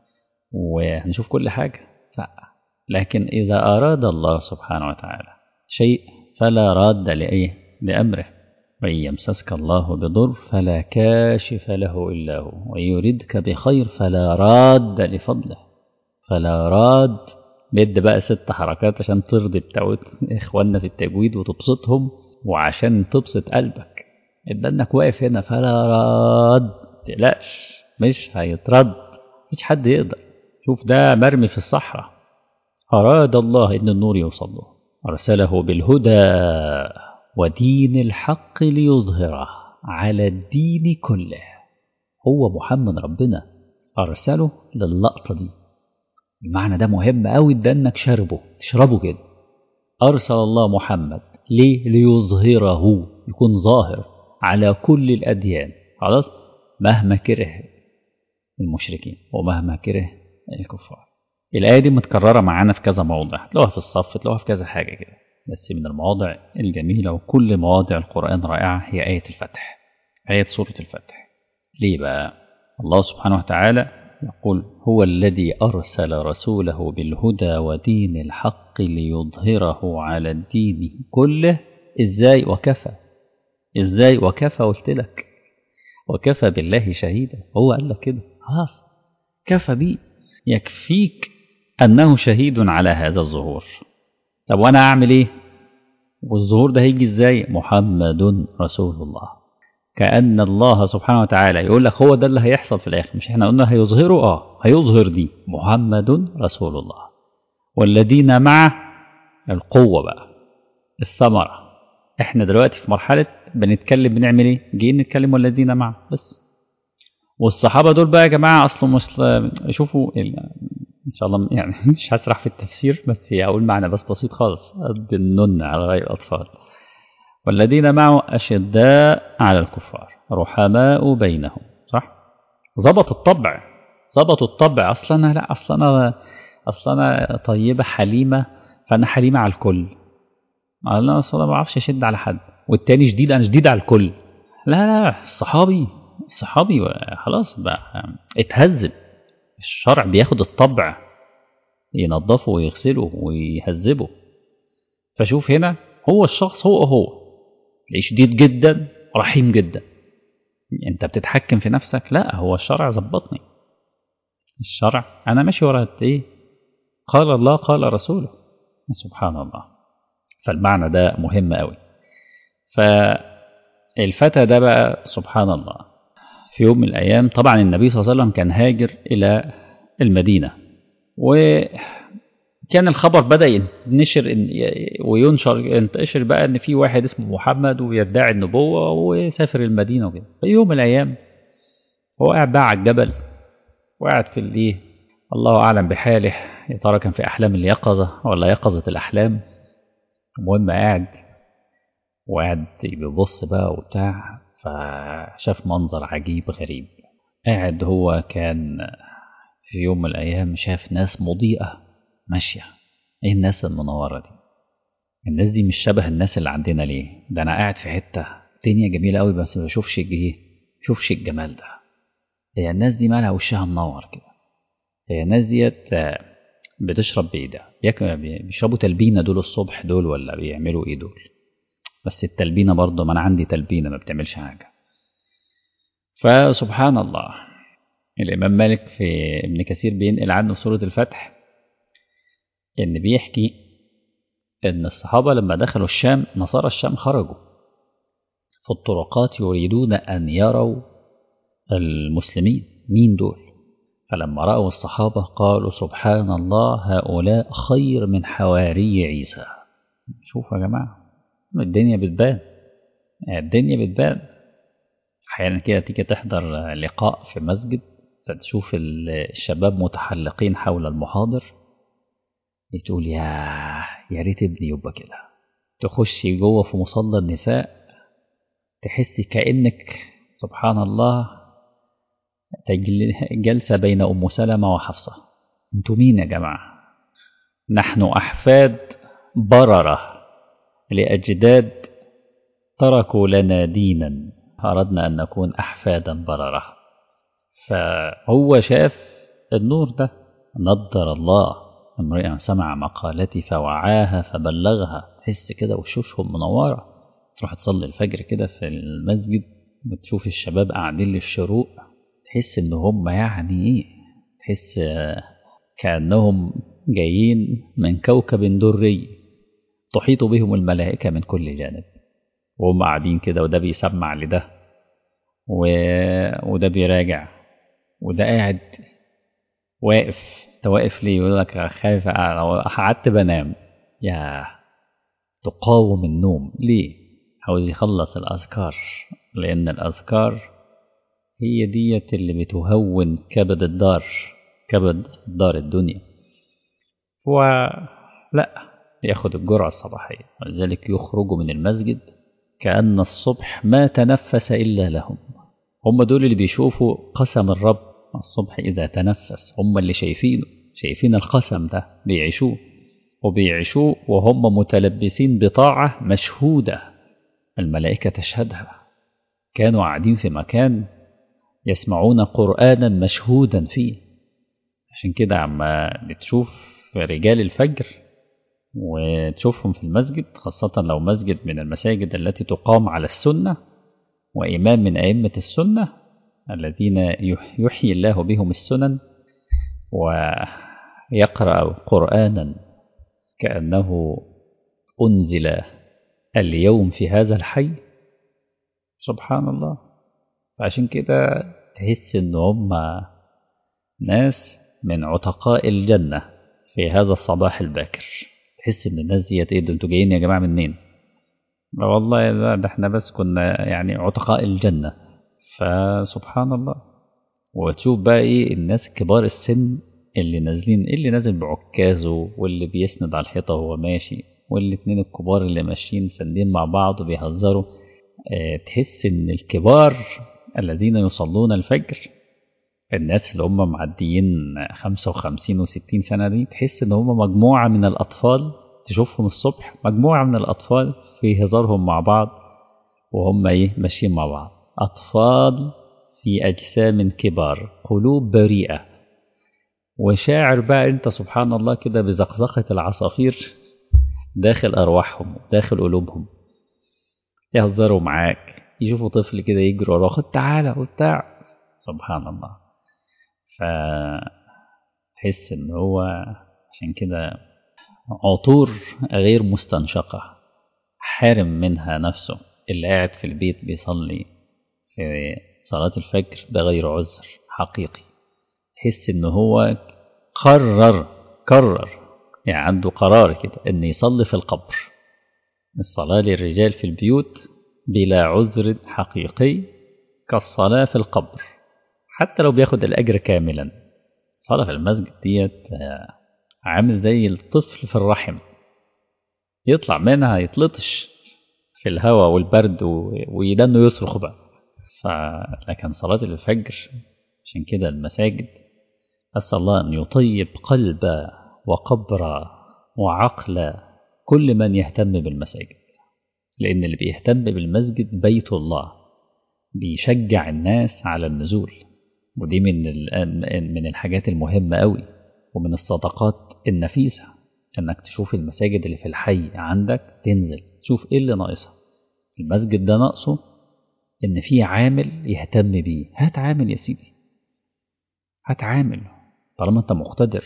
وهنشوف كل حاجة لا لكن إذا أراد الله سبحانه وتعالى شيء فلا راد لإيه لأمره وإن يمسسك الله بضر فلا كاشف له إلا هو وإن يردك بخير فلا راد لفضله فلا راد مد بقى ست حركات عشان ترضي بتاعت إخواننا في التجويد وتبسطهم وعشان تبسط قلبك إنك واقف هنا فلا راد تقلقش مش هيترد مفيش حد يقدر شوف ده مرمي في الصحراء أراد الله إن النور يوصل له أرسله بالهدى ودين الحق ليظهره على الدين كله هو محمد ربنا أرسله للقطة دي المعنى ده مهم قوي ده انك شربه تشربه كده أرسل الله محمد ليه ليظهره يكون ظاهر على كل الأديان خلاص مهما كره المشركين ومهما كره الكفار الآية دي متكررة معانا في كذا موضع تلاقوها في الصف تلاقوها في كذا حاجة كده بس من المواضع الجميلة وكل مواضع القرآن رائعة هي آية الفتح آية سورة الفتح ليه بقى الله سبحانه وتعالى يقول هو الذي أرسل رسوله بالهدى ودين الحق ليظهره على الدين كله إزاي وكفى إزاي وكفى قلت لك وكفى بالله شهيدا هو قال لك كده خلاص كفى بي يكفيك أنه شهيد على هذا الظهور طب وأنا أعمل إيه والظهور ده هيجي إزاي محمد رسول الله كأن الله سبحانه وتعالى يقول لك هو ده اللي هيحصل في الآخر مش احنا قلنا هيظهروا اه هيظهر دي محمد رسول الله والذين معه القوة بقى الثمرة احنا دلوقتي في مرحلة بنتكلم بنعمل ايه جايين نتكلم والذين معه بس والصحابة دول بقى يا جماعة أصلا مسلم شوفوا إن شاء الله يعني مش هسرح في التفسير بس هقول معنى بس بسيط خالص قد النن على غير الأطفال والذين معه أشداء على الكفار رحماء بينهم صح ظبط الطبع ظبط الطبع أصلا أنا لا أصلا أنا أصلا أنا طيبة حليمة فأنا حليمة على الكل أنا أصلا ما بعرفش أشد على حد والتاني شديد أنا شديد على الكل لا لا الصحابي الصحابي خلاص بقى اتهذب الشرع بياخد الطبع ينظفه ويغسله ويهذبه فشوف هنا هو الشخص هو هو تلاقيه شديد جدا رحيم جدا انت بتتحكم في نفسك لا هو الشرع ظبطني الشرع انا ماشي ورا ايه قال الله قال رسوله سبحان الله فالمعنى ده مهم قوي فالفتى ده بقى سبحان الله في يوم من الايام طبعا النبي صلى الله عليه وسلم كان هاجر الى المدينه وكان الخبر بدا ينشر وينشر ينتشر بقى ان في واحد اسمه محمد ويدعي النبوه وسافر المدينه وكده في يوم من الايام هو قاعد بقى على الجبل وقاعد في الايه الله اعلم بحاله يا ترى كان في احلام اليقظه ولا يقظه الاحلام المهم قاعد وقاعد بيبص بقى وبتاع فشاف منظر عجيب غريب قاعد هو كان في يوم من الأيام شاف ناس مضيئة ماشية إيه الناس المنورة دي الناس دي مش شبه الناس اللي عندنا ليه ده أنا قاعد في حتة الدنيا جميلة قوي بس ما بشوفش الجيه شوفش الجمال ده هي الناس دي مالها وشها منور كده هي الناس ديت بتشرب بايه ده بيشربوا تلبينه دول الصبح دول ولا بيعملوا ايه دول بس التلبينه برضه ما انا عندي تلبينه ما بتعملش حاجه فسبحان الله الامام مالك في ابن كثير بينقل عنه في سوره الفتح ان بيحكي ان الصحابه لما دخلوا الشام نصارى الشام خرجوا في الطرقات يريدون ان يروا المسلمين مين دول فلما رأوا الصحابة قالوا سبحان الله هؤلاء خير من حواري عيسى شوفوا يا جماعة الدنيا بتبان الدنيا بتبان أحيانا كده تيجي تحضر لقاء في مسجد فتشوف الشباب متحلقين حول المحاضر تقول يا يا ريت ابني يبقى كده تخشي جوه في مصلى النساء تحسي كأنك سبحان الله جلسة بين أم سلمة وحفصة انتوا مين يا جماعة نحن أحفاد بررة لأجداد تركوا لنا دينا أردنا أن نكون أحفادا بررة فهو شاف النور ده نضر الله امرئ سمع مقالتي فوعاها فبلغها تحس كده وشوشهم منورة تروح تصلي الفجر كده في المسجد وتشوف الشباب قاعدين للشروق تحس ان هم يعني ايه تحس كانهم جايين من كوكب دري تحيط بهم الملائكة من كل جانب وهم قاعدين كده وده بيسمع لده و... وده بيراجع وده قاعد واقف انت واقف ليه يقول لك خايف لو قعدت بنام يا تقاوم النوم ليه عاوز يخلص الأذكار لأن الأذكار هي ديت اللي بتهون كبد الدار كبد دار الدنيا ولا ياخد الجرعة الصباحية ولذلك يخرجوا من المسجد كأن الصبح ما تنفس إلا لهم هم دول اللي بيشوفوا قسم الرب الصبح إذا تنفس هم اللي شايفينه شايفين القسم ده بيعيشوه وبيعيشوه وهم متلبسين بطاعة مشهودة الملائكة تشهدها كانوا قاعدين في مكان يسمعون قرآنا مشهودا فيه عشان كده عما بتشوف رجال الفجر وتشوفهم في المسجد خاصة لو مسجد من المساجد التي تقام على السنة وإمام من أئمة السنة الذين يحيي الله بهم السنن ويقرأ قرآنا كأنه أنزل اليوم في هذا الحي سبحان الله فعشان كده تحس ان هم ناس من عتقاء الجنة في هذا الصباح الباكر تحس ان الناس ديت ايه انتوا جايين يا جماعة منين والله لا ده احنا بس كنا يعني عتقاء الجنة فسبحان الله وتشوف بقى ايه الناس كبار السن اللي نازلين اللي نازل بعكازه واللي بيسند على الحيطة وهو ماشي والاتنين الكبار اللي ماشيين ساندين مع بعض وبيهزروا اه تحس ان الكبار الذين يصلون الفجر الناس اللي هم معديين 55 و60 سنة دي تحس ان هم مجموعة من الأطفال تشوفهم الصبح مجموعة من الأطفال في هزارهم مع بعض وهم ايه ماشيين مع بعض أطفال في أجسام كبار قلوب بريئة وشاعر بقى انت سبحان الله كده بزقزقة العصافير داخل أرواحهم داخل قلوبهم يهزروا معاك يشوفوا طفل كده يجري وراه خد تعالى وبتاع سبحان الله فتحس ان هو عشان كده عطور غير مستنشقة حارم منها نفسه اللي قاعد في البيت بيصلي في صلاة الفجر ده غير عذر حقيقي تحس ان هو قرر قرر يعني عنده قرار كده ان يصلي في القبر الصلاة للرجال في البيوت بلا عذر حقيقي كالصلاة في القبر حتى لو بياخد الأجر كاملا الصلاة في المسجد ديت عامل زي الطفل في الرحم يطلع منها يتلطش في الهواء والبرد ويدنه يصرخ بقى فلكن صلاة الفجر عشان كده المساجد أسأل الله أن يطيب قلب وقبر وعقل كل من يهتم بالمساجد لأن اللي بيهتم بالمسجد بيت الله بيشجع الناس على النزول ودي من من الحاجات المهمة قوي ومن الصدقات النفيسة انك تشوف المساجد اللي في الحي عندك تنزل تشوف ايه اللي ناقصها المسجد ده ناقصه ان في عامل يهتم بيه هات عامل يا سيدي هات عامل طالما انت مقتدر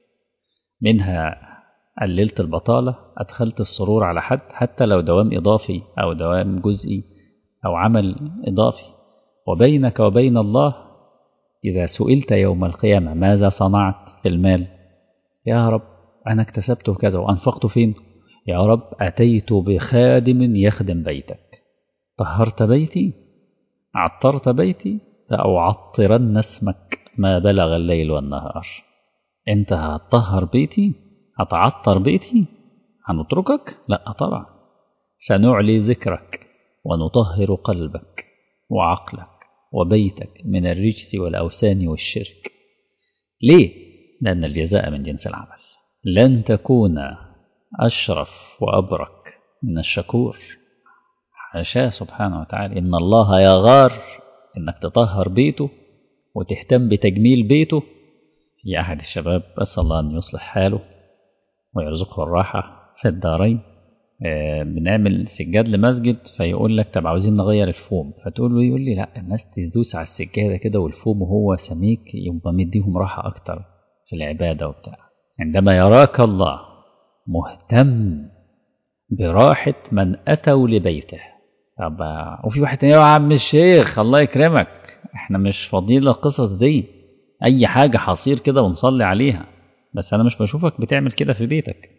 منها قللت البطالة أدخلت السرور على حد حتى لو دوام إضافي أو دوام جزئي أو عمل إضافي وبينك وبين الله إذا سئلت يوم القيامة ماذا صنعت في المال يا رب أنا اكتسبته كذا وأنفقت فين يا رب أتيت بخادم يخدم بيتك طهرت بيتي عطرت بيتي لأعطرن اسمك ما بلغ الليل والنهار أنت هتطهر بيتي هتعطر بيتي هنتركك لا طبعا سنعلي ذكرك ونطهر قلبك وعقلك وبيتك من الرجس والأوثان والشرك ليه؟ لأن الجزاء من جنس العمل لن تكون أشرف وأبرك من الشكور حاشاه سبحانه وتعالى إن الله يغار إنك تطهر بيته وتهتم بتجميل بيته في أحد الشباب أسأل الله أن يصلح حاله ويرزقه الراحة في الدارين آه بنعمل سجاد لمسجد فيقول لك طب عاوزين نغير الفوم فتقول له يقول لي لا الناس تدوس على السجادة كده والفوم وهو سميك يبقى مديهم راحة أكتر في العبادة وبتاع عندما يراك الله مهتم براحة من أتوا لبيته طب وفي واحد تاني يا عم الشيخ الله يكرمك احنا مش فاضيين القصص دي أي حاجة حصير كده ونصلي عليها بس أنا مش بشوفك بتعمل كده في بيتك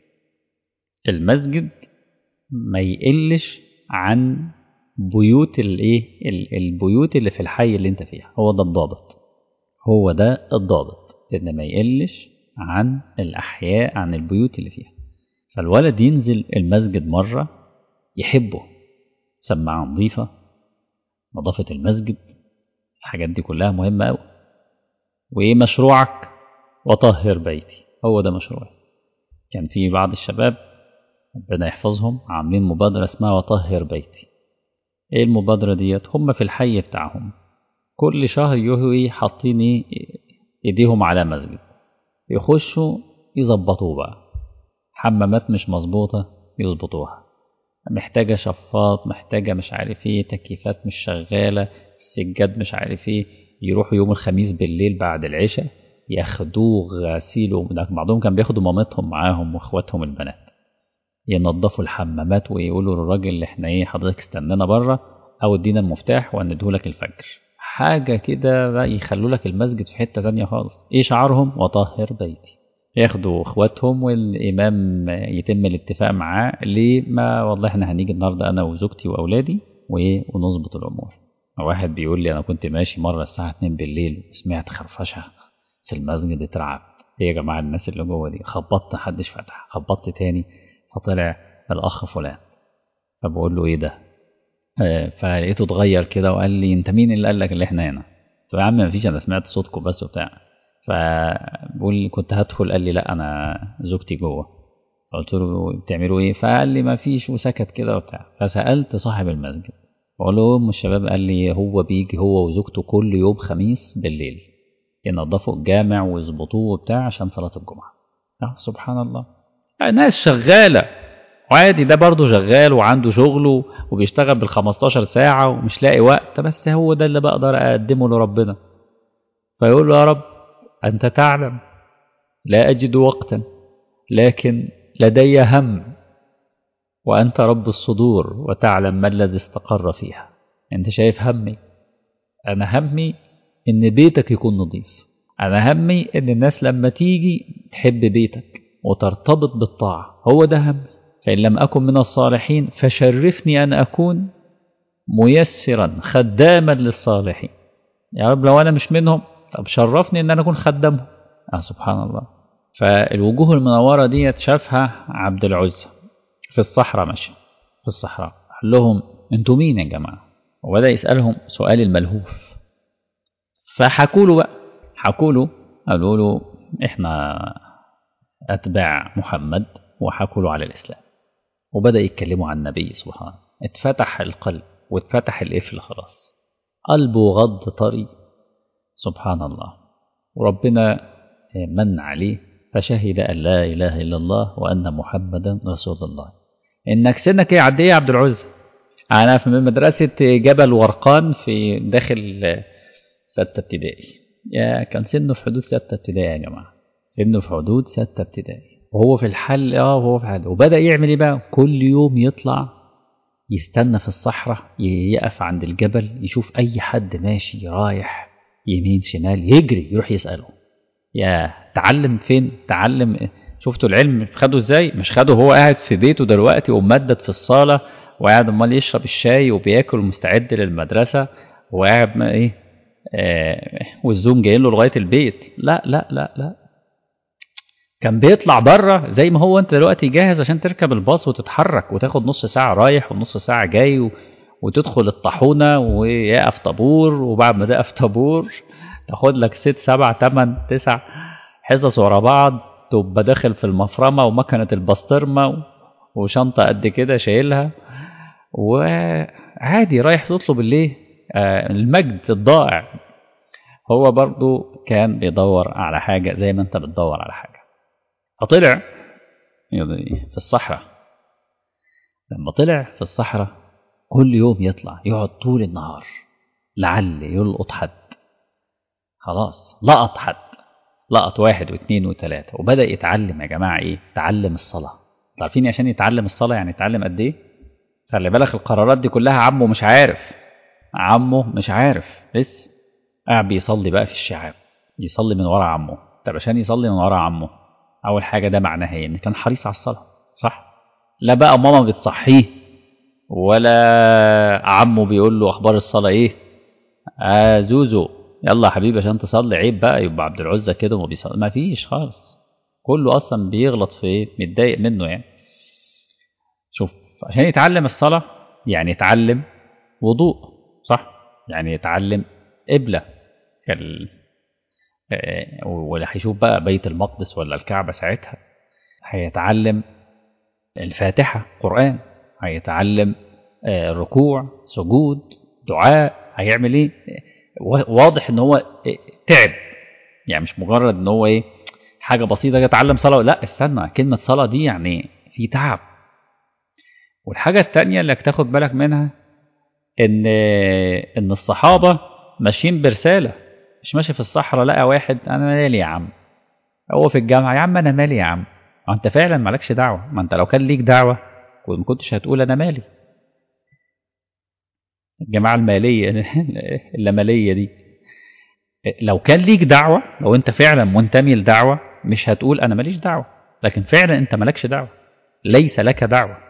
المسجد ما يقلش عن بيوت الايه البيوت اللي في الحي اللي انت فيها هو ده الضابط هو ده الضابط ان ما يقلش عن الاحياء عن البيوت اللي فيها فالولد ينزل المسجد مره يحبه سماعه نظيفه نظافه المسجد الحاجات دي كلها مهمه قوي وايه مشروعك وطهر بيتي هو ده مشروعي كان في بعض الشباب ربنا يحفظهم عاملين مبادرة اسمها وطهر بيتي ايه المبادرة ديت هم في الحي بتاعهم كل شهر يهوي حاطين ايه ايديهم على مسجد يخشوا يظبطوه بقى حمامات مش مظبوطة يظبطوها محتاجة شفاط محتاجة مش عارف ايه تكييفات مش شغالة السجاد مش عارف ايه يروحوا يوم الخميس بالليل بعد العشاء ياخدوه غسيل بعضهم كان بياخدوا مامتهم معاهم واخواتهم البنات ينظفوا الحمامات ويقولوا للراجل اللي احنا ايه حضرتك استنانا بره او ادينا المفتاح ونديهولك الفجر حاجه كده بقى يخلوا لك المسجد في حته تانية خالص ايه شعارهم وطهر بيتي ياخدوا اخواتهم والامام يتم الاتفاق معاه ليه ما والله احنا هنيجي النهارده انا وزوجتي واولادي وايه ونظبط الامور واحد بيقول لي انا كنت ماشي مره الساعه 2 بالليل وسمعت خرفشه في المسجد اترعبت ايه يا جماعه الناس اللي جوه دي خبطت محدش فتح خبطت تاني فطلع الاخ فلان فبقول له ايه ده آه فلقيته اتغير كده وقال لي انت مين اللي قال لك اللي احنا هنا قلت له يا عم مفيش انا سمعت صوتكم بس وبتاع فبقول لي كنت هدخل قال لي لا انا زوجتي جوه قلت له بتعملوا ايه فقال لي مفيش وسكت كده وبتاع فسالت صاحب المسجد بقول له ام الشباب قال لي هو بيجي هو وزوجته كل يوم خميس بالليل ينظفوا الجامع ويظبطوه وبتاع عشان صلاه الجمعه اه سبحان الله ناس شغالة وعادي ده برضه شغال وعنده شغله وبيشتغل بال 15 ساعة ومش لاقي وقت بس هو ده اللي بقدر أقدمه لربنا فيقول له يا رب أنت تعلم لا أجد وقتا لكن لدي هم وأنت رب الصدور وتعلم ما الذي استقر فيها أنت شايف همي أنا همي إن بيتك يكون نظيف أنا همي إن الناس لما تيجي تحب بيتك وترتبط بالطاعة هو ده همي فإن لم أكن من الصالحين فشرفني أن أكون ميسرا خداما للصالحين يا رب لو أنا مش منهم طب شرفني إن أنا أكون خدامهم آه سبحان الله فالوجوه المنورة دي شافها عبد العزة في الصحراء ماشي في الصحراء قال لهم انتوا مين يا جماعة وبدأ يسألهم سؤال الملهوف فحكوا له بقى حكوا له قالوا له احنا أتباع محمد وحكوا له على الإسلام وبدأ يتكلموا عن النبي سبحانه اتفتح القلب واتفتح القفل خلاص قلبه غض طري سبحان الله وربنا من عليه فشهد أن لا إله إلا الله وأن محمدا رسول الله إنك سنك إيه عدي يا عبد العزة أنا في مدرسة جبل ورقان في داخل ستة ابتدائي يا كان سنه في حدود ستة ابتدائي يا جماعة سنه في حدود ستة ابتدائي وهو في الحل اه وهو في الحل وبدأ يعمل ايه بقى كل يوم يطلع يستنى في الصحراء يقف عند الجبل يشوف أي حد ماشي رايح يمين شمال يجري يروح يسأله يا تعلم فين تعلم شفتوا العلم خده ازاي مش خده هو قاعد في بيته دلوقتي وممدد في الصالة وقاعد امال يشرب الشاي وبياكل مستعد للمدرسة وقاعد ما ايه آه والزوم جايين له لغاية البيت لا لا لا لا كان بيطلع بره زي ما هو انت دلوقتي جاهز عشان تركب الباص وتتحرك وتاخد نص ساعة رايح ونص ساعة جاي و... وتدخل الطاحونة ويقف طابور وبعد ما تقف طابور تاخد لك ست سبع تمن تسع حصص ورا بعض تبقى داخل في المفرمة ومكنة البسطرمة وشنطة قد كده شايلها وعادي رايح تطلب الايه آه المجد الضائع هو برضو كان بيدور على حاجة زي ما انت بتدور على حاجة فطلع في الصحراء لما طلع في الصحراء كل يوم يطلع يقعد طول النهار لعل يلقط حد خلاص لقط حد لقط واحد واثنين وثلاثة وبدأ يتعلم يا جماعة ايه تعلم الصلاة عارفين عشان يتعلم الصلاة يعني يتعلم قد ايه خلي بالك القرارات دي كلها عمه مش عارف عمه مش عارف لسه قاعد بيصلي بقى في الشعاب يصلي من ورا عمه طب عشان يصلي من ورا عمه اول حاجة ده معناها ايه ان كان حريص على الصلاة صح لا بقى ماما بتصحيه ولا عمه بيقول له اخبار الصلاة ايه آه زوزو يلا يا حبيبي عشان تصلي عيب بقى يبقى عبد العزة كده وما بيصلي ما فيش خالص كله اصلا بيغلط في ايه متضايق منه يعني شوف عشان يتعلم الصلاة يعني يتعلم وضوء صح يعني يتعلم قبلة كال ولا هيشوف بقى بيت المقدس ولا الكعبة ساعتها هيتعلم الفاتحة قرآن هيتعلم ركوع سجود دعاء هيعمل ايه واضح ان هو تعب يعني مش مجرد ان هو ايه حاجه بسيطه يتعلم صلاه لا استنى كلمه صلاه دي يعني في تعب والحاجه الثانيه اللي تاخد بالك منها ان ان الصحابه ماشيين برساله مش ماشي في الصحراء لقى واحد انا مالي يا عم هو في الجامعه يا عم انا مالي يا عم انت فعلا مالكش دعوه ما انت لو كان ليك دعوه ما كنتش هتقول انا مالي الجماعة المالية اللامالية دي لو كان ليك دعوة لو انت فعلا منتمي لدعوة مش هتقول انا ماليش دعوة لكن فعلا انت مالكش دعوة ليس لك دعوة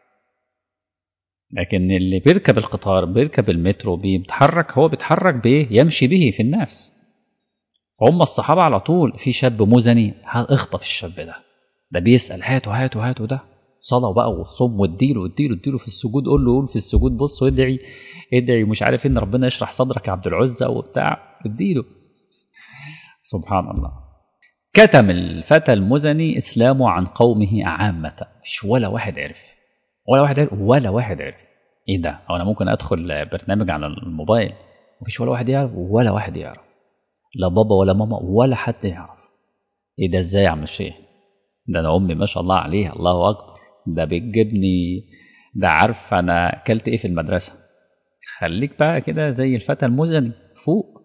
لكن اللي بيركب القطار بيركب المترو بيتحرك هو بيتحرك بايه يمشي به في الناس هم الصحابة على طول في شاب مزني اخطف الشاب ده ده بيسأل هاتوا هاتوا هاتوا ده صلاة بقى وصوم واديله واديله اديله في السجود قول له قول في السجود بص وادعي ادعي مش عارف ان ربنا يشرح صدرك يا عبد العزة وبتاع اديله سبحان الله كتم الفتى المزني اسلامه عن قومه عامة مش ولا واحد عرف ولا واحد عرف ولا واحد عرف ايه ده هو انا ممكن ادخل برنامج على الموبايل مفيش ولا واحد يعرف ولا واحد يعرف لا بابا ولا ماما ولا حد يعرف ايه ده ازاي يا عم الشيخ ده انا امي ما شاء الله عليها الله اكبر ده بتجيبني ده عارف انا اكلت ايه في المدرسه خليك بقى كده زي الفتى المزني فوق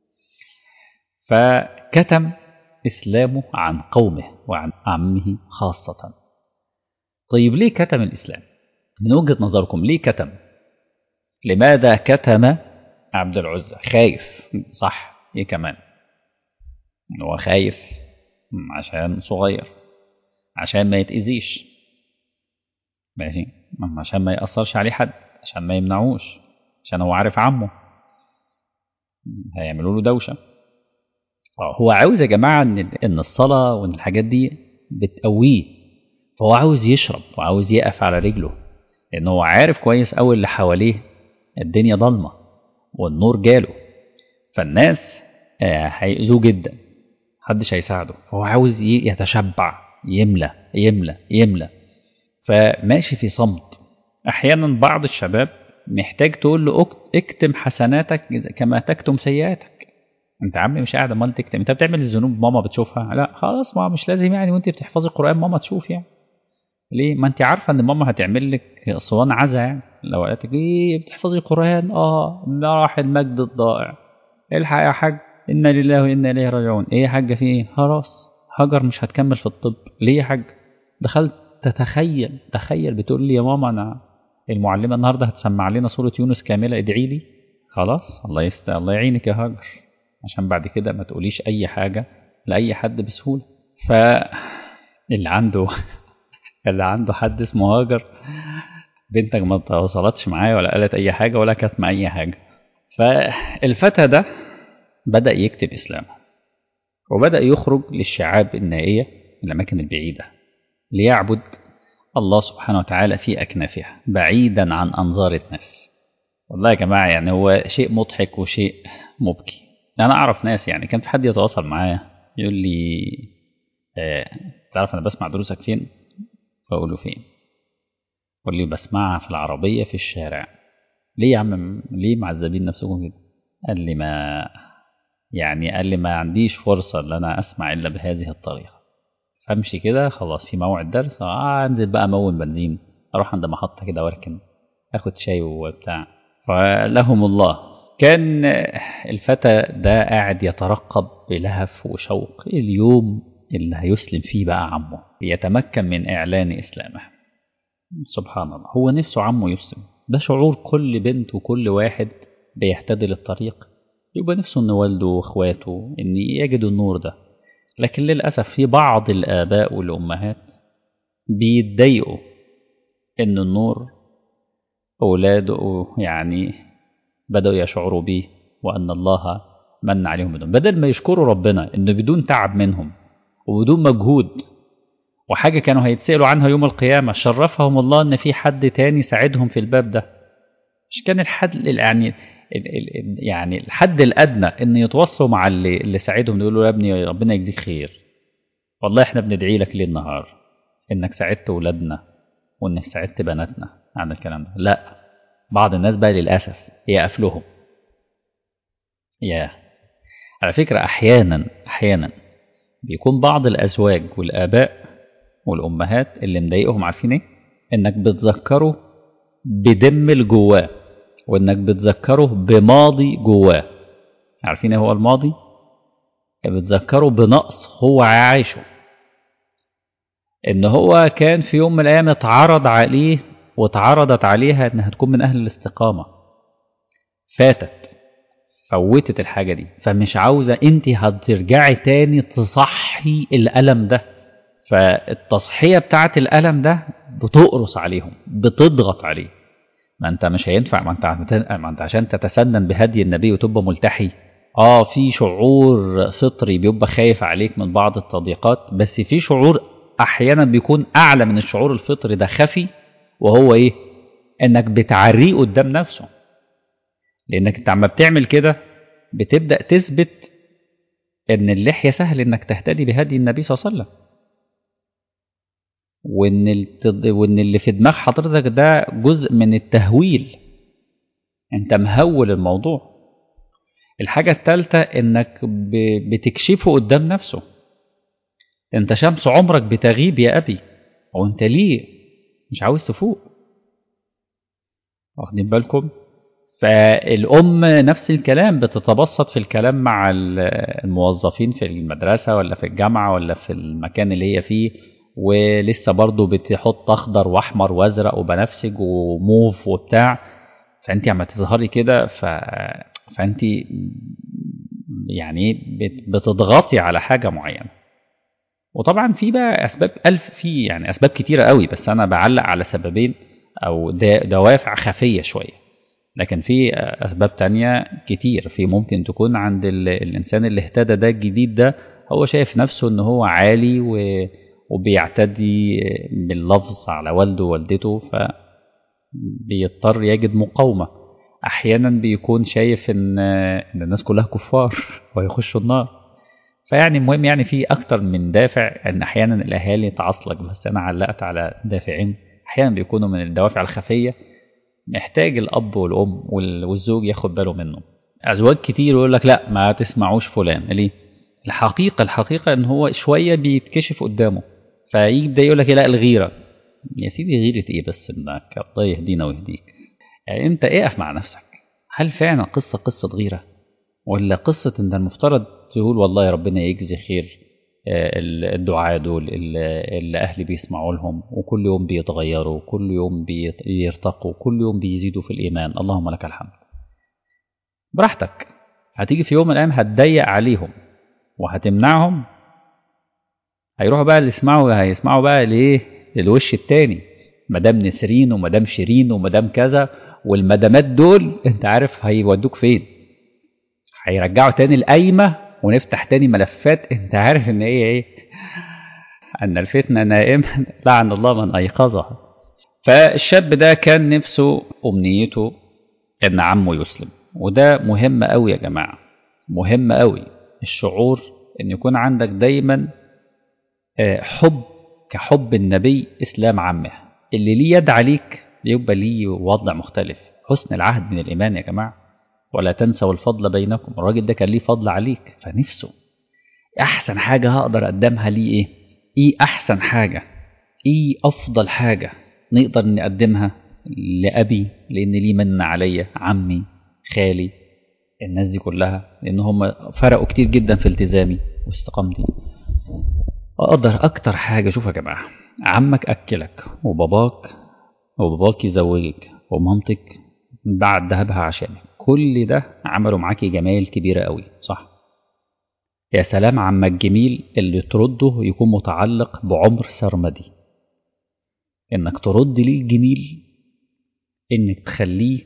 فكتم اسلامه عن قومه وعن عمه خاصه طيب ليه كتم الاسلام من وجهه نظركم ليه كتم لماذا كتم عبد العزى خايف صح ايه كمان هو خايف عشان صغير عشان ما يتأذيش ماشي عشان ما يأثرش عليه حد عشان ما يمنعوش عشان هو عارف عمه هيعملوا له دوشة هو عاوز يا جماعة إن إن الصلاة وإن الحاجات دي بتقويه فهو عاوز يشرب وعاوز يقف على رجله لأن هو عارف كويس أوي اللي حواليه الدنيا ضلمة والنور جاله فالناس هيأذوه جدا محدش هيساعده فهو عاوز يتشبع يملى يملى يملى فماشي في صمت احيانا بعض الشباب محتاج تقول له اكتم حسناتك كما تكتم سيئاتك انت عمي مش قاعد امال تكتم انت بتعمل الذنوب ماما بتشوفها لا خلاص ما مش لازم يعني وانت بتحفظي القران ماما تشوف يعني ليه ما انت عارفه ان ماما هتعمل لك صوان عزا يعني لو قالت لك ايه بتحفظي القران اه راح المجد الضائع الحق يا حاج انا لله وانا اليه راجعون ايه يا حاجه في ايه خلاص هاجر مش هتكمل في الطب ليه يا حاج دخلت تتخيل تخيل بتقول لي يا ماما انا المعلمه النهارده هتسمع لنا سوره يونس كامله ادعي لي خلاص الله يست الله يعينك يا هاجر عشان بعد كده ما تقوليش اي حاجه لاي حد بسهوله ف اللي عنده اللي عنده حد اسمه هاجر بنتك ما تواصلتش معايا ولا قالت اي حاجه ولا كانت مع اي حاجه فالفتى ده بدأ يكتب إسلامه وبدأ يخرج للشعاب النائية الأماكن البعيدة ليعبد الله سبحانه وتعالى في أكنافها بعيدا عن أنظار الناس والله يا جماعة يعني هو شيء مضحك وشيء مبكي أنا أعرف ناس يعني كان في حد يتواصل معايا يقول لي آه تعرف أنا بسمع دروسك فين؟ فأقول له فين؟ يقول لي بسمعها في العربية في الشارع ليه يا عم ليه معذبين نفسكم كده؟ قال لي ما يعني قال لي ما عنديش فرصة ان انا اسمع الا بهذه الطريقة امشي كده خلاص في موعد درس آه انزل بقى امون بنزين اروح عند محطة كده واركن اخد شاي وبتاع فلهم الله كان الفتى ده قاعد يترقب بلهف وشوق اليوم اللي هيسلم فيه بقى عمه يتمكن من اعلان اسلامه سبحان الله هو نفسه عمه يسلم ده شعور كل بنت وكل واحد بيهتدي للطريق يبقى نفسه ان والده واخواته ان يجدوا النور ده لكن للاسف في بعض الاباء والامهات بيتضايقوا ان النور اولاده يعني بداوا يشعروا به وان الله من عليهم بدون بدل ما يشكروا ربنا انه بدون تعب منهم وبدون مجهود وحاجه كانوا هيتسالوا عنها يوم القيامه شرفهم الله ان في حد تاني ساعدهم في الباب ده مش كان الحد يعني يعني الحد الادنى ان يتواصلوا مع اللي, اللي ساعدهم يقولوا يا ابني ربنا يجزيك خير والله احنا بندعي لك ليل نهار انك ساعدت ولادنا وانك ساعدت بناتنا عن الكلام ده لا بعض الناس بقى للاسف يقفلهم يا على فكره احيانا احيانا بيكون بعض الازواج والاباء والامهات اللي مضايقهم عارفين ايه انك بتذكره بدم الجواه وانك بتذكره بماضي جواه عارفين ايه هو الماضي بتذكره بنقص هو عايشه ان هو كان في يوم من الايام اتعرض عليه واتعرضت عليها انها تكون من اهل الاستقامه فاتت فوتت الحاجه دي فمش عاوزه انت هترجعي تاني تصحي الالم ده فالتصحيه بتاعت الالم ده بتقرص عليهم بتضغط عليه ما انت مش هينفع ما انت ما انت عشان تتسنن بهدي النبي وتبقى ملتحي اه في شعور فطري بيبقى خايف عليك من بعض التضييقات بس في شعور احيانا بيكون اعلى من الشعور الفطري ده خفي وهو ايه انك بتعريه قدام نفسه لانك انت عما بتعمل كده بتبدا تثبت ان اللحيه سهل انك تهتدي بهدي النبي صلى الله عليه وسلم وان التض... وان اللي في دماغ حضرتك ده جزء من التهويل انت مهول الموضوع الحاجة الثالثة انك ب... بتكشفه قدام نفسه انت شمس عمرك بتغيب يا ابي وانت ليه مش عاوز تفوق واخدين بالكم فالأم نفس الكلام بتتبسط في الكلام مع الموظفين في المدرسة ولا في الجامعة ولا في المكان اللي هي فيه ولسه برضه بتحط أخضر وأحمر وأزرق وبنفسج وموف وبتاع فأنت عم تظهري كده ف... فأنت يعني بتضغطي على حاجة معينة وطبعا في بقى أسباب ألف في يعني أسباب كتيرة قوي بس أنا بعلق على سببين أو دوافع خفية شوية لكن في أسباب تانية كتير في ممكن تكون عند الإنسان اللي اهتدى ده الجديد ده هو شايف نفسه إن هو عالي و... وبيعتدي باللفظ على والده ووالدته فبيضطر يجد مقاومة أحيانا بيكون شايف إن إن الناس كلها كفار ويخشوا النار فيعني المهم يعني في أكتر من دافع إن أحيانا الأهالي تعصلك بس أنا علقت على دافعين أحيانا بيكونوا من الدوافع الخفية محتاج الأب والأم والزوج ياخد باله منه أزواج كتير يقول لك لا ما تسمعوش فلان ليه الحقيقة الحقيقة إن هو شوية بيتكشف قدامه فيبدأ يقول لك لا الغيرة يا سيدي غيرة إيه بس إنك الله يهدينا ويهديك يعني أنت اقف مع نفسك هل فعلا قصة قصة غيرة ولا قصة إن المفترض تقول والله ربنا يجزي خير الدعاء دول اللي أهلي بيسمعوا لهم وكل يوم بيتغيروا كل يوم بيرتقوا كل يوم بيزيدوا في الإيمان اللهم لك الحمد براحتك هتيجي في يوم من الأيام هتضيق عليهم وهتمنعهم هيروحوا بقى اللي يسمعوا هيسمعوا بقى لإيه للوش التاني مدام نسرين ومدام شيرين ومدام كذا والمدامات دول انت عارف هيودوك فين هيرجعوا تاني القايمه ونفتح تاني ملفات انت عارف ان هي ايه ان الفتنه نائمه لعن الله من ايقظها فالشاب ده كان نفسه امنيته ان عمه يسلم وده مهم قوي يا جماعه مهم قوي الشعور ان يكون عندك دايما حب كحب النبي اسلام عمه اللي ليه يد عليك بيبقى ليه وضع مختلف حسن العهد من الايمان يا جماعه ولا تنسوا الفضل بينكم الراجل ده كان ليه فضل عليك فنفسه احسن حاجه هقدر اقدمها ليه ايه ايه احسن حاجه ايه افضل حاجه نقدر نقدمها لابي لان ليه من عليا عمي خالي الناس دي كلها لان هم فرقوا كتير جدا في التزامي واستقامتي اقدر اكتر حاجه شوف يا جماعه عمك اكلك وباباك وباباك يزوجك ومامتك بعد ذهبها عشانك كل ده عملوا معاكي جمال كبيرة قوي صح يا سلام عما الجميل اللي ترده يكون متعلق بعمر سرمدي انك ترد ليه الجميل انك تخليه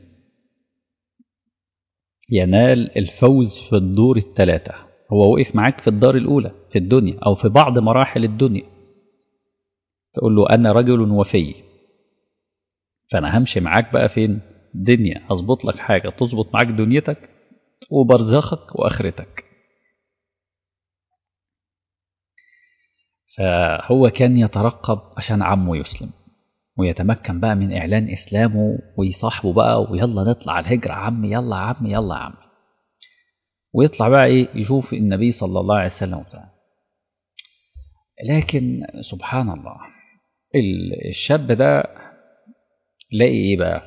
ينال الفوز في الدور الثلاثة هو وقف معاك في الدار الأولى في الدنيا أو في بعض مراحل الدنيا تقول له أنا رجل وفي فأنا همشي معاك بقى فين دنيا هظبط لك حاجة تظبط معاك دنيتك وبرزخك وآخرتك فهو كان يترقب عشان عمه يسلم ويتمكن بقى من إعلان إسلامه ويصاحبه بقى ويلا نطلع الهجرة عمي يلا يا عمي يلا يا عمي ويطلع بقى إيه يشوف النبي صلى الله عليه وسلم وبتاع لكن سبحان الله الشاب ده لاقي إيه بقى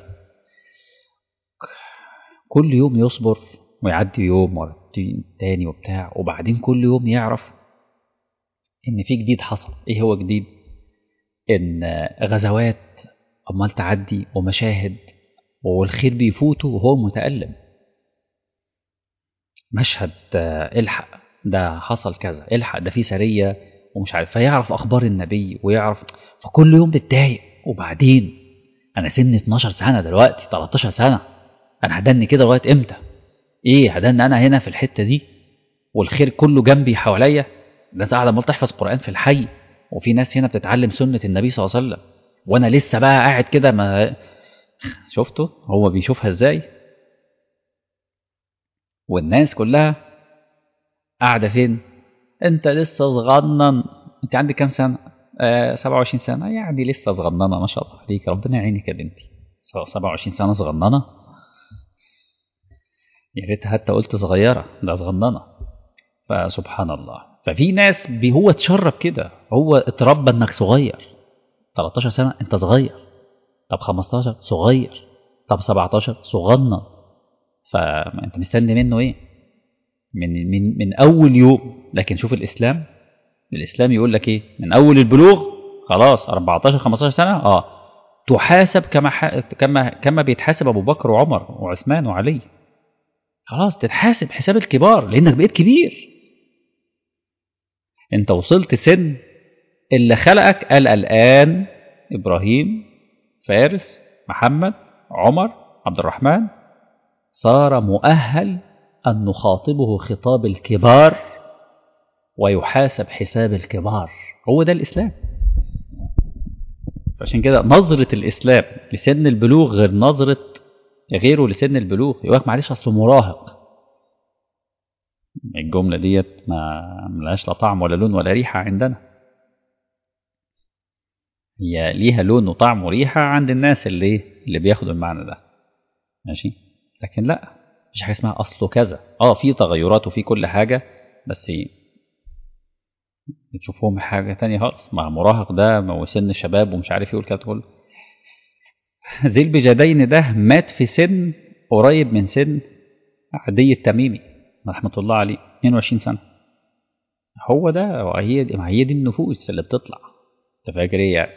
كل يوم يصبر ويعدي يوم ورا تاني وبتاع وبعدين كل يوم يعرف ان في جديد حصل ايه هو جديد ان غزوات امال تعدي ومشاهد والخير بيفوته وهو متألم مشهد الحق ده حصل كذا الحق ده في سرية ومش عارف فيعرف اخبار النبي ويعرف فكل يوم بتضايق وبعدين انا سني 12 سنه دلوقتي 13 سنه انا هدني كده لغايه امتى ايه هدن انا هنا في الحته دي والخير كله جنبي حواليا الناس قاعده عمال تحفظ قران في الحي وفي ناس هنا بتتعلم سنه النبي صلى الله عليه وسلم وانا لسه بقى قاعد كده ما شفته هو بيشوفها ازاي والناس كلها قاعده فين انت لسه صغنن انت عندك كام سنه آه 27 سنه يعني لسه صغننه ما شاء الله عليك ربنا يعينك يا بنتي 27 سنه صغننه يا ريت حتى قلت صغيره ده صغننه فسبحان الله ففي ناس هو اتشرب كده هو اتربى انك صغير 13 سنه انت صغير طب 15 صغير طب 17 صغنن فانت مستني منه ايه من من من اول يوم لكن شوف الاسلام الاسلام يقول لك ايه من اول البلوغ خلاص 14 15 سنه اه تحاسب كما ح... كما كما بيتحاسب ابو بكر وعمر وعثمان وعلي خلاص تتحاسب حساب الكبار لانك بقيت كبير انت وصلت سن اللي خلقك قال الان ابراهيم فارس محمد عمر عبد الرحمن صار مؤهل ان نخاطبه خطاب الكبار ويحاسب حساب الكبار هو ده الاسلام عشان كده نظرة الإسلام لسن البلوغ غير نظرة غيره لسن البلوغ يقول لك معلش أصله مراهق الجملة ديت ما ملهاش لا طعم ولا لون ولا ريحة عندنا هي ليها لون وطعم وريحة عند الناس اللي اللي بياخدوا المعنى ده ماشي لكن لا مش حاجة اسمها أصله كذا اه في تغيرات وفي كل حاجة بس بتشوفهم حاجة تانية خالص مع مراهق ده وسن شباب ومش عارف ايه والكلام كله ذي البجدين ده مات في سن قريب من سن عدي التميمي رحمة الله عليه 22 سنة هو ده هي دي ما هي دي النفوس اللي بتطلع انت فاكر ايه يعني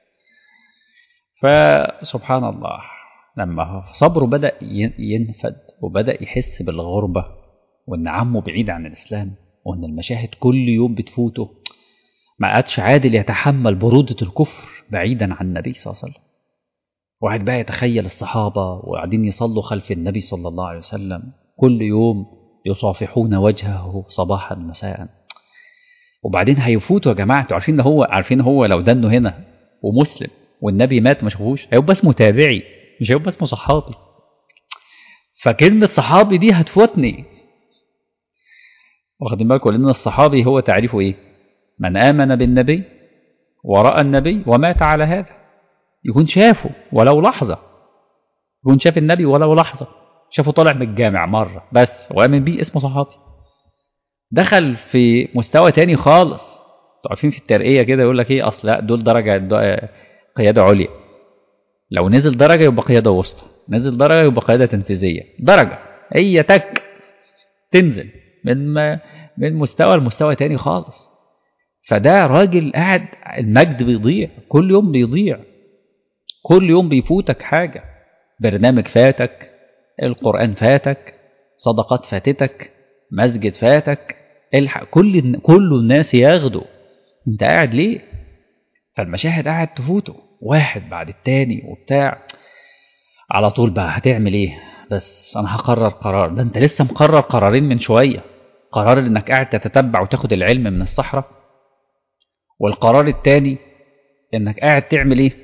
فسبحان الله لما صبره بدأ ينفد وبدأ يحس بالغربة وإن عمه بعيد عن الإسلام وإن المشاهد كل يوم بتفوته ما عادش عادل يتحمل برودة الكفر بعيدا عن النبي صلى الله عليه وسلم واحد بقى يتخيل الصحابة وقاعدين يصلوا خلف النبي صلى الله عليه وسلم كل يوم يصافحون وجهه صباحا مساء وبعدين هيفوتوا يا جماعة انتوا عارفين هو عارفين هو لو دنه هنا ومسلم والنبي مات ما شافوش هيبقى اسمه تابعي مش هيبقى اسمه صحابي فكلمة صحابي دي هتفوتني واخدين بالكم لأن الصحابي هو تعريفه إيه من آمن بالنبي ورأى النبي ومات على هذا يكون شافه ولو لحظة يكون شاف النبي ولو لحظة شافه طالع من الجامع مرة بس وآمن بيه اسمه صحابي دخل في مستوى تاني خالص عارفين في الترقية كده يقول لك ايه اصل لا دول درجة قيادة عليا لو نزل درجة يبقى قيادة وسطى نزل درجة يبقى قيادة تنفيذية درجة هي تك تنزل من من مستوى لمستوى تاني خالص فده راجل قاعد المجد بيضيع كل يوم بيضيع كل يوم بيفوتك حاجة برنامج فاتك القرآن فاتك صدقات فاتتك مسجد فاتك الحق كل كل الناس ياخدوا انت قاعد ليه فالمشاهد قاعد تفوته واحد بعد التاني وبتاع على طول بقى هتعمل ايه بس انا هقرر قرار ده انت لسه مقرر قرارين من شويه قرار انك قاعد تتتبع وتاخد العلم من الصحراء والقرار الثاني انك قاعد تعمل ايه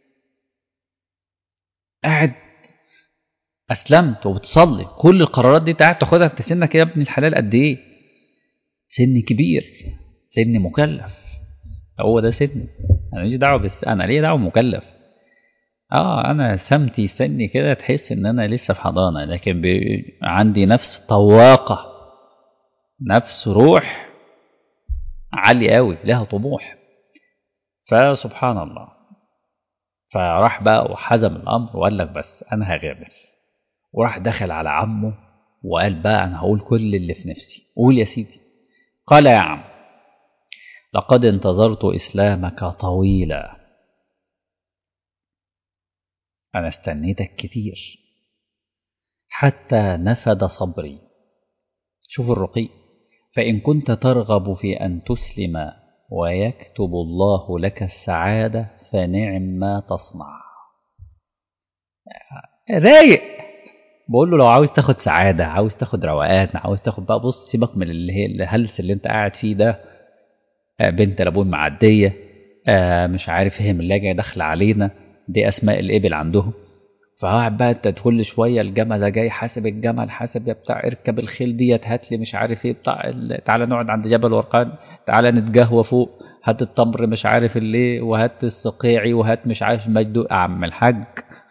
قاعد اسلمت وبتصلي كل القرارات دي انت قاعد تاخدها انت سنك يا ابن الحلال قد ايه سن كبير سن مكلف هو ده سن انا ماليش دعوه بس انا ليه دعوه مكلف اه انا سمتي سني كده تحس ان انا لسه في حضانه لكن عندي نفس طواقه نفس روح عالية قوي لها طموح فسبحان الله فراح بقى وحزم الأمر وقال لك بس أنا هغامر وراح دخل على عمه وقال بقى أنا هقول كل اللي في نفسي قول يا سيدي قال يا عم لقد انتظرت إسلامك طويلا أنا استنيتك كتير حتى نفد صبري شوف الرقي فإن كنت ترغب في أن تسلم ويكتب الله لك السعادة فنعم ما تصنع رايق بقول له لو عاوز تاخد سعادة عاوز تاخد روقان عاوز تاخد بقى بص سيبك من اللي هي الهلس اللي انت قاعد فيه ده بنت لابون معدية مش عارف هي من اللي داخلة علينا دي أسماء الإبل عندهم فقاعد بقى انت كل شويه الجمل ده جاي حاسب الجمل حاسب يا بتاع اركب الخيل ديت هات لي مش عارف ايه بتاع تعالى نقعد عند جبل ورقان تعالى نتقهوى فوق هات التمر مش عارف اللي وهات السقيعي وهات مش عارف مجدو عم الحاج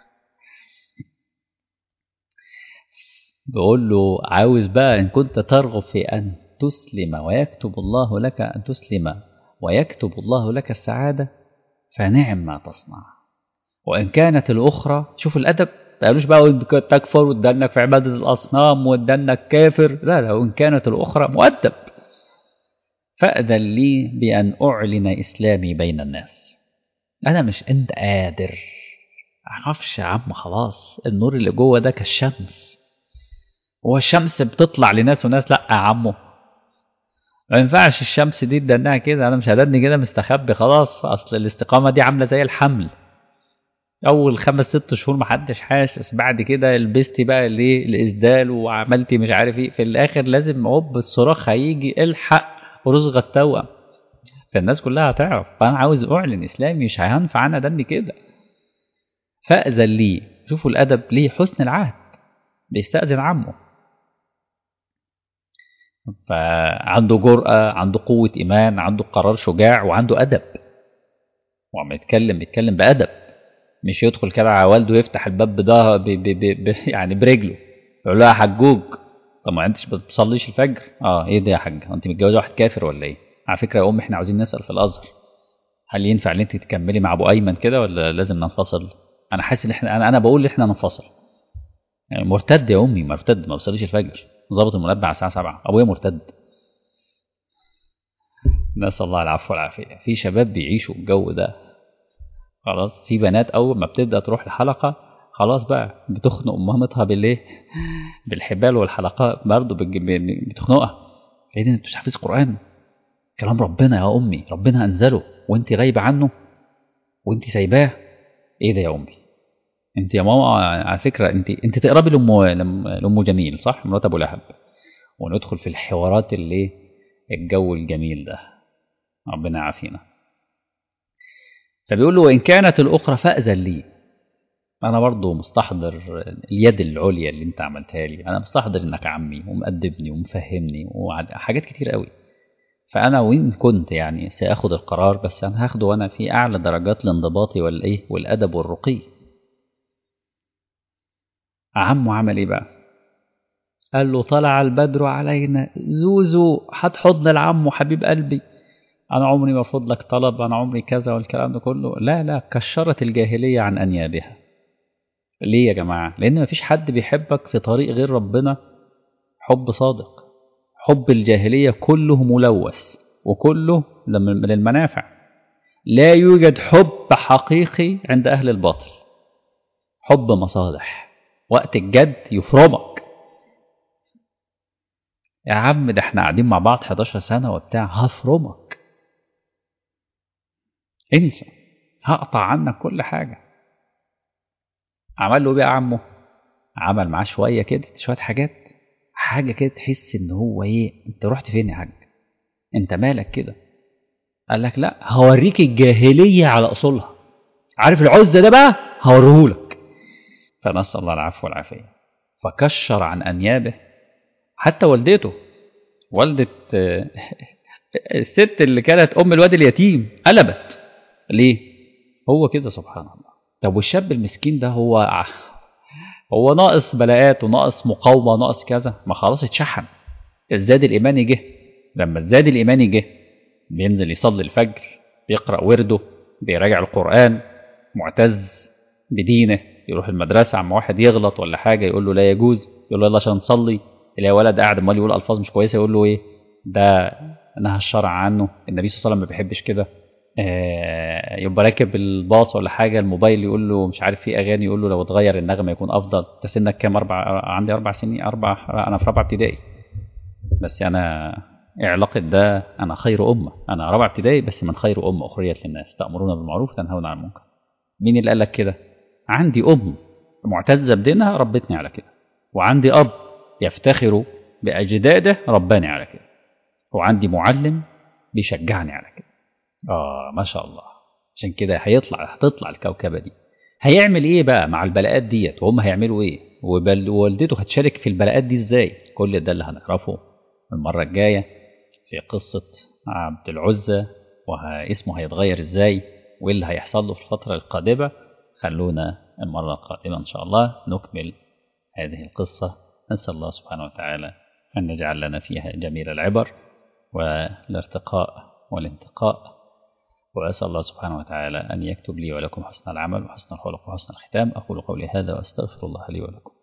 بقول له عاوز بقى ان كنت ترغب في ان تسلم ويكتب الله لك ان تسلم ويكتب الله لك السعاده فنعم ما تصنع وإن كانت الأخرى شوف الأدب ما قالوش بقى تكفر وتدنك في عبادة الأصنام وتدنك كافر لا لا وإن كانت الأخرى مؤدب فأذن لي بأن أعلن إسلامي بين الناس أنا مش أنت قادر معرفش يا عم خلاص النور اللي جوه ده كالشمس هو الشمس بتطلع لناس وناس لا يا عمو ما ينفعش الشمس دي تدنها كده انا مش هدني كده مستخبي خلاص اصل الاستقامه دي عامله زي الحمل اول خمس ست شهور محدش حاسس بعد كده لبستي بقى الايه الاسدال وعملتي مش عارف ايه في الاخر لازم هوب الصراخ هيجي الحق رزق التوأم فالناس كلها هتعرف فانا عاوز اعلن اسلامي مش هينفع انا دني كده فاذن لي شوفوا الادب ليه حسن العهد بيستاذن عمه فعنده جرأة عنده قوة إيمان عنده قرار شجاع وعنده أدب وعم يتكلم بيتكلم بأدب مش يدخل كده على والده يفتح الباب ده ب ب ب ب يعني برجله يقول له يا حجوج طب ما انتش بتصليش الفجر اه ايه ده يا حاج انت متجوزه واحد كافر ولا ايه على فكره يا ام احنا عاوزين نسال في الازهر هل ينفع ان انت تكملي مع ابو ايمن كده ولا لازم ننفصل انا حاسس ان احنا انا انا بقول ان احنا ننفصل يعني مرتد يا امي مرتد ما بصليش الفجر ظابط المنبه على الساعه 7 ابويا مرتد نسال الله العفو والعافيه في شباب بيعيشوا الجو ده خلاص في بنات اول ما بتبدا تروح الحلقه خلاص بقى بتخنق مامتها بالايه بالحبال والحلقات برضه بتخنقها ايه ده انت مش حافظ قران كلام ربنا يا امي ربنا انزله وانت غايبه عنه وانت سايباه ايه ده يا امي انت يا ماما على فكره انت انت تقربي لام لام جميل صح مرات ابو لهب وندخل في الحوارات اللي الجو الجميل ده ربنا يعافينا فبيقول له وان كانت الاخرى فاذن لي انا برضه مستحضر اليد العليا اللي انت عملتها لي انا مستحضر انك عمي ومأدبني ومفهمني وحاجات كتير قوي فانا وان كنت يعني ساخد القرار بس انا هاخده وانا في اعلى درجات الانضباط والايه والادب والرقي عمه عمل ايه بقى قال له طلع البدر علينا زوزو هات حضن العم حبيب قلبي انا عمري ما ارفض لك طلب انا عمري كذا والكلام ده كله لا لا كشرت الجاهليه عن انيابها ليه يا جماعه لان مفيش حد بيحبك في طريق غير ربنا حب صادق حب الجاهليه كله ملوث وكله للمنافع لا يوجد حب حقيقي عند اهل الباطل حب مصالح وقت الجد يفرمك يا عم ده احنا قاعدين مع بعض 11 سنة وبتاع هفرمك انسى هقطع عنك كل حاجة عمل له بقى عمه عمل معاه شوية كده شوية حاجات حاجة كده تحس ان هو ايه انت رحت فين يا حاج انت مالك كده قال لك لا هوريك الجاهلية على اصولها عارف العزة ده بقى هوريهولك فنسأل الله العفو والعافية فكشر عن أنيابه حتى والدته والدة الست اللي كانت أم الواد اليتيم قلبت ليه؟ هو كده سبحان الله طب والشاب المسكين ده هو هو ناقص بلاءات وناقص مقاومة وناقص كذا ما خلاص اتشحن الزاد الإيماني جه لما الزاد الإيماني جه بينزل يصلي الفجر بيقرأ ورده بيراجع القرآن معتز بدينه يروح المدرسة عم واحد يغلط ولا حاجة يقول له لا يجوز يقول له يلا عشان نصلي يلاقي ولد قاعد امال يقول ألفاظ مش كويسة يقول له إيه ده نهى الشرع عنه النبي صلى الله عليه وسلم ما بيحبش كده آه يبقى راكب الباص ولا حاجة الموبايل يقول له مش عارف في أغاني يقول له لو اتغير النغمة يكون أفضل أنت سنك كام أربع عندي أربع سنين أربع أنا في رابعة ابتدائي بس أنا علاقة ده أنا خير أمة أنا رابعة ابتدائي بس من خير أمة أخرجت للناس تأمرون بالمعروف تنهون عن المنكر مين اللي قال لك كده عندي أم معتزة بدينها ربتني على كده وعندي أب يفتخر بأجداده رباني على كده وعندي معلم بيشجعني على كده آه ما شاء الله عشان كده هيطلع هتطلع الكوكبة دي هيعمل ايه بقى مع البلاءات ديت وهم هيعملوا ايه ووالدته هتشارك في البلاءات دي ازاي كل ده اللي هنعرفه المرة الجاية في قصة عبد العزة واسمه هيتغير ازاي وايه اللي هيحصل له في الفترة القادمة خلونا المرة القادمة إن شاء الله نكمل هذه القصة نسأل الله سبحانه وتعالى أن نجعل لنا فيها جميل العبر والارتقاء والانتقاء وأسأل الله سبحانه وتعالى أن يكتب لي ولكم حسن العمل وحسن الخلق وحسن الختام أقول قولي هذا وأستغفر الله لي ولكم